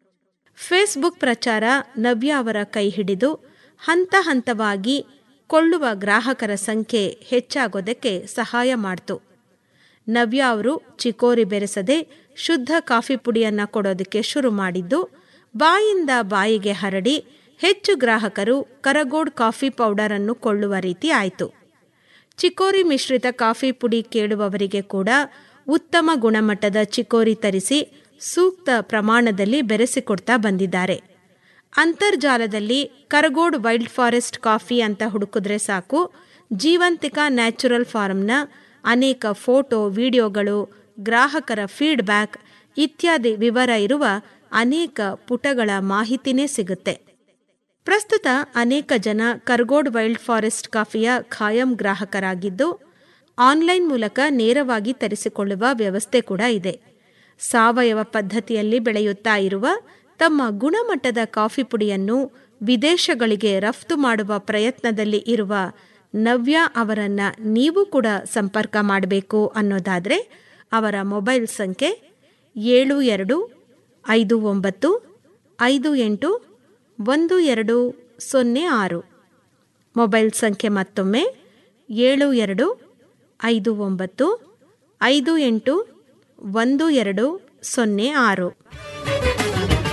ಫೇಸ್ಬುಕ್ ಪ್ರಚಾರ ನವ್ಯ ಅವರ ಕೈ ಹಿಡಿದು ಹಂತ ಹಂತವಾಗಿ ಕೊಳ್ಳುವ ಗ್ರಾಹಕರ ಸಂಖ್ಯೆ ಹೆಚ್ಚಾಗೋದಕ್ಕೆ ಸಹಾಯ ಮಾಡ್ತು ನವ್ಯ ಅವರು ಚಿಕೋರಿ ಬೆರೆಸದೆ ಶುದ್ಧ ಕಾಫಿ ಪುಡಿಯನ್ನ ಕೊಡೋದಕ್ಕೆ ಶುರು ಮಾಡಿದ್ದು ಬಾಯಿಂದ ಬಾಯಿಗೆ ಹರಡಿ ಹೆಚ್ಚು ಗ್ರಾಹಕರು ಕರಗೋಡ್ ಕಾಫಿ ಪೌಡರ್ ಅನ್ನು ಕೊಳ್ಳುವ ರೀತಿ ಆಯಿತು ಚಿಕೋರಿ ಮಿಶ್ರಿತ ಕಾಫಿ ಪುಡಿ ಕೇಳುವವರಿಗೆ ಕೂಡ ಉತ್ತಮ ಗುಣಮಟ್ಟದ ಚಿಕೋರಿ ತರಿಸಿ ಸೂಕ್ತ ಪ್ರಮಾಣದಲ್ಲಿ ಬೆರೆಸಿಕೊಡ್ತಾ ಬಂದಿದ್ದಾರೆ ಅಂತರ್ಜಾಲದಲ್ಲಿ ಕರಗೋಡ್ ವೈಲ್ಡ್ ಫಾರೆಸ್ಟ್ ಕಾಫಿ ಅಂತ ಹುಡುಕಿದ್ರೆ ಸಾಕು ಜೀವಂತಿಕಾ ನ್ಯಾಚುರಲ್ ಫಾರ್ಮ್ನ ಅನೇಕ ಫೋಟೋ ವಿಡಿಯೋಗಳು ಗ್ರಾಹಕರ ಫೀಡ್ಬ್ಯಾಕ್ ಇತ್ಯಾದಿ ವಿವರ ಇರುವ ಅನೇಕ ಪುಟಗಳ ಮಾಹಿತಿನೇ ಸಿಗುತ್ತೆ ಪ್ರಸ್ತುತ ಅನೇಕ ಜನ ಕರ್ಗೋಡ್ ವೈಲ್ಡ್ ಫಾರೆಸ್ಟ್ ಕಾಫಿಯ ಖಾಯಂ ಗ್ರಾಹಕರಾಗಿದ್ದು ಆನ್ಲೈನ್ ಮೂಲಕ ನೇರವಾಗಿ ತರಿಸಿಕೊಳ್ಳುವ ವ್ಯವಸ್ಥೆ ಕೂಡ ಇದೆ ಸಾವಯವ ಪದ್ಧತಿಯಲ್ಲಿ ಬೆಳೆಯುತ್ತಾ ಇರುವ ತಮ್ಮ ಗುಣಮಟ್ಟದ ಕಾಫಿ ಪುಡಿಯನ್ನು ವಿದೇಶಗಳಿಗೆ ರಫ್ತು ಮಾಡುವ ಪ್ರಯತ್ನದಲ್ಲಿ ಇರುವ ನವ್ಯ ಅವರನ್ನ ನೀವು ಕೂಡ ಸಂಪರ್ಕ ಮಾಡಬೇಕು ಅನ್ನೋದಾದರೆ ಅವರ ಮೊಬೈಲ್ ಸಂಖ್ಯೆ ಏಳು ಎರಡು ಐದು ಒಂಬತ್ತು ಐದು ಎಂಟು ಒಂದು ಎರಡು ಸೊನ್ನೆ ಆರು ಮೊಬೈಲ್ ಸಂಖ್ಯೆ ಮತ್ತೊಮ್ಮೆ ಏಳು ಎರಡು ಐದು ಒಂಬತ್ತು ಐದು ಎಂಟು ಒಂದು ಎರಡು ಸೊನ್ನೆ ಆರು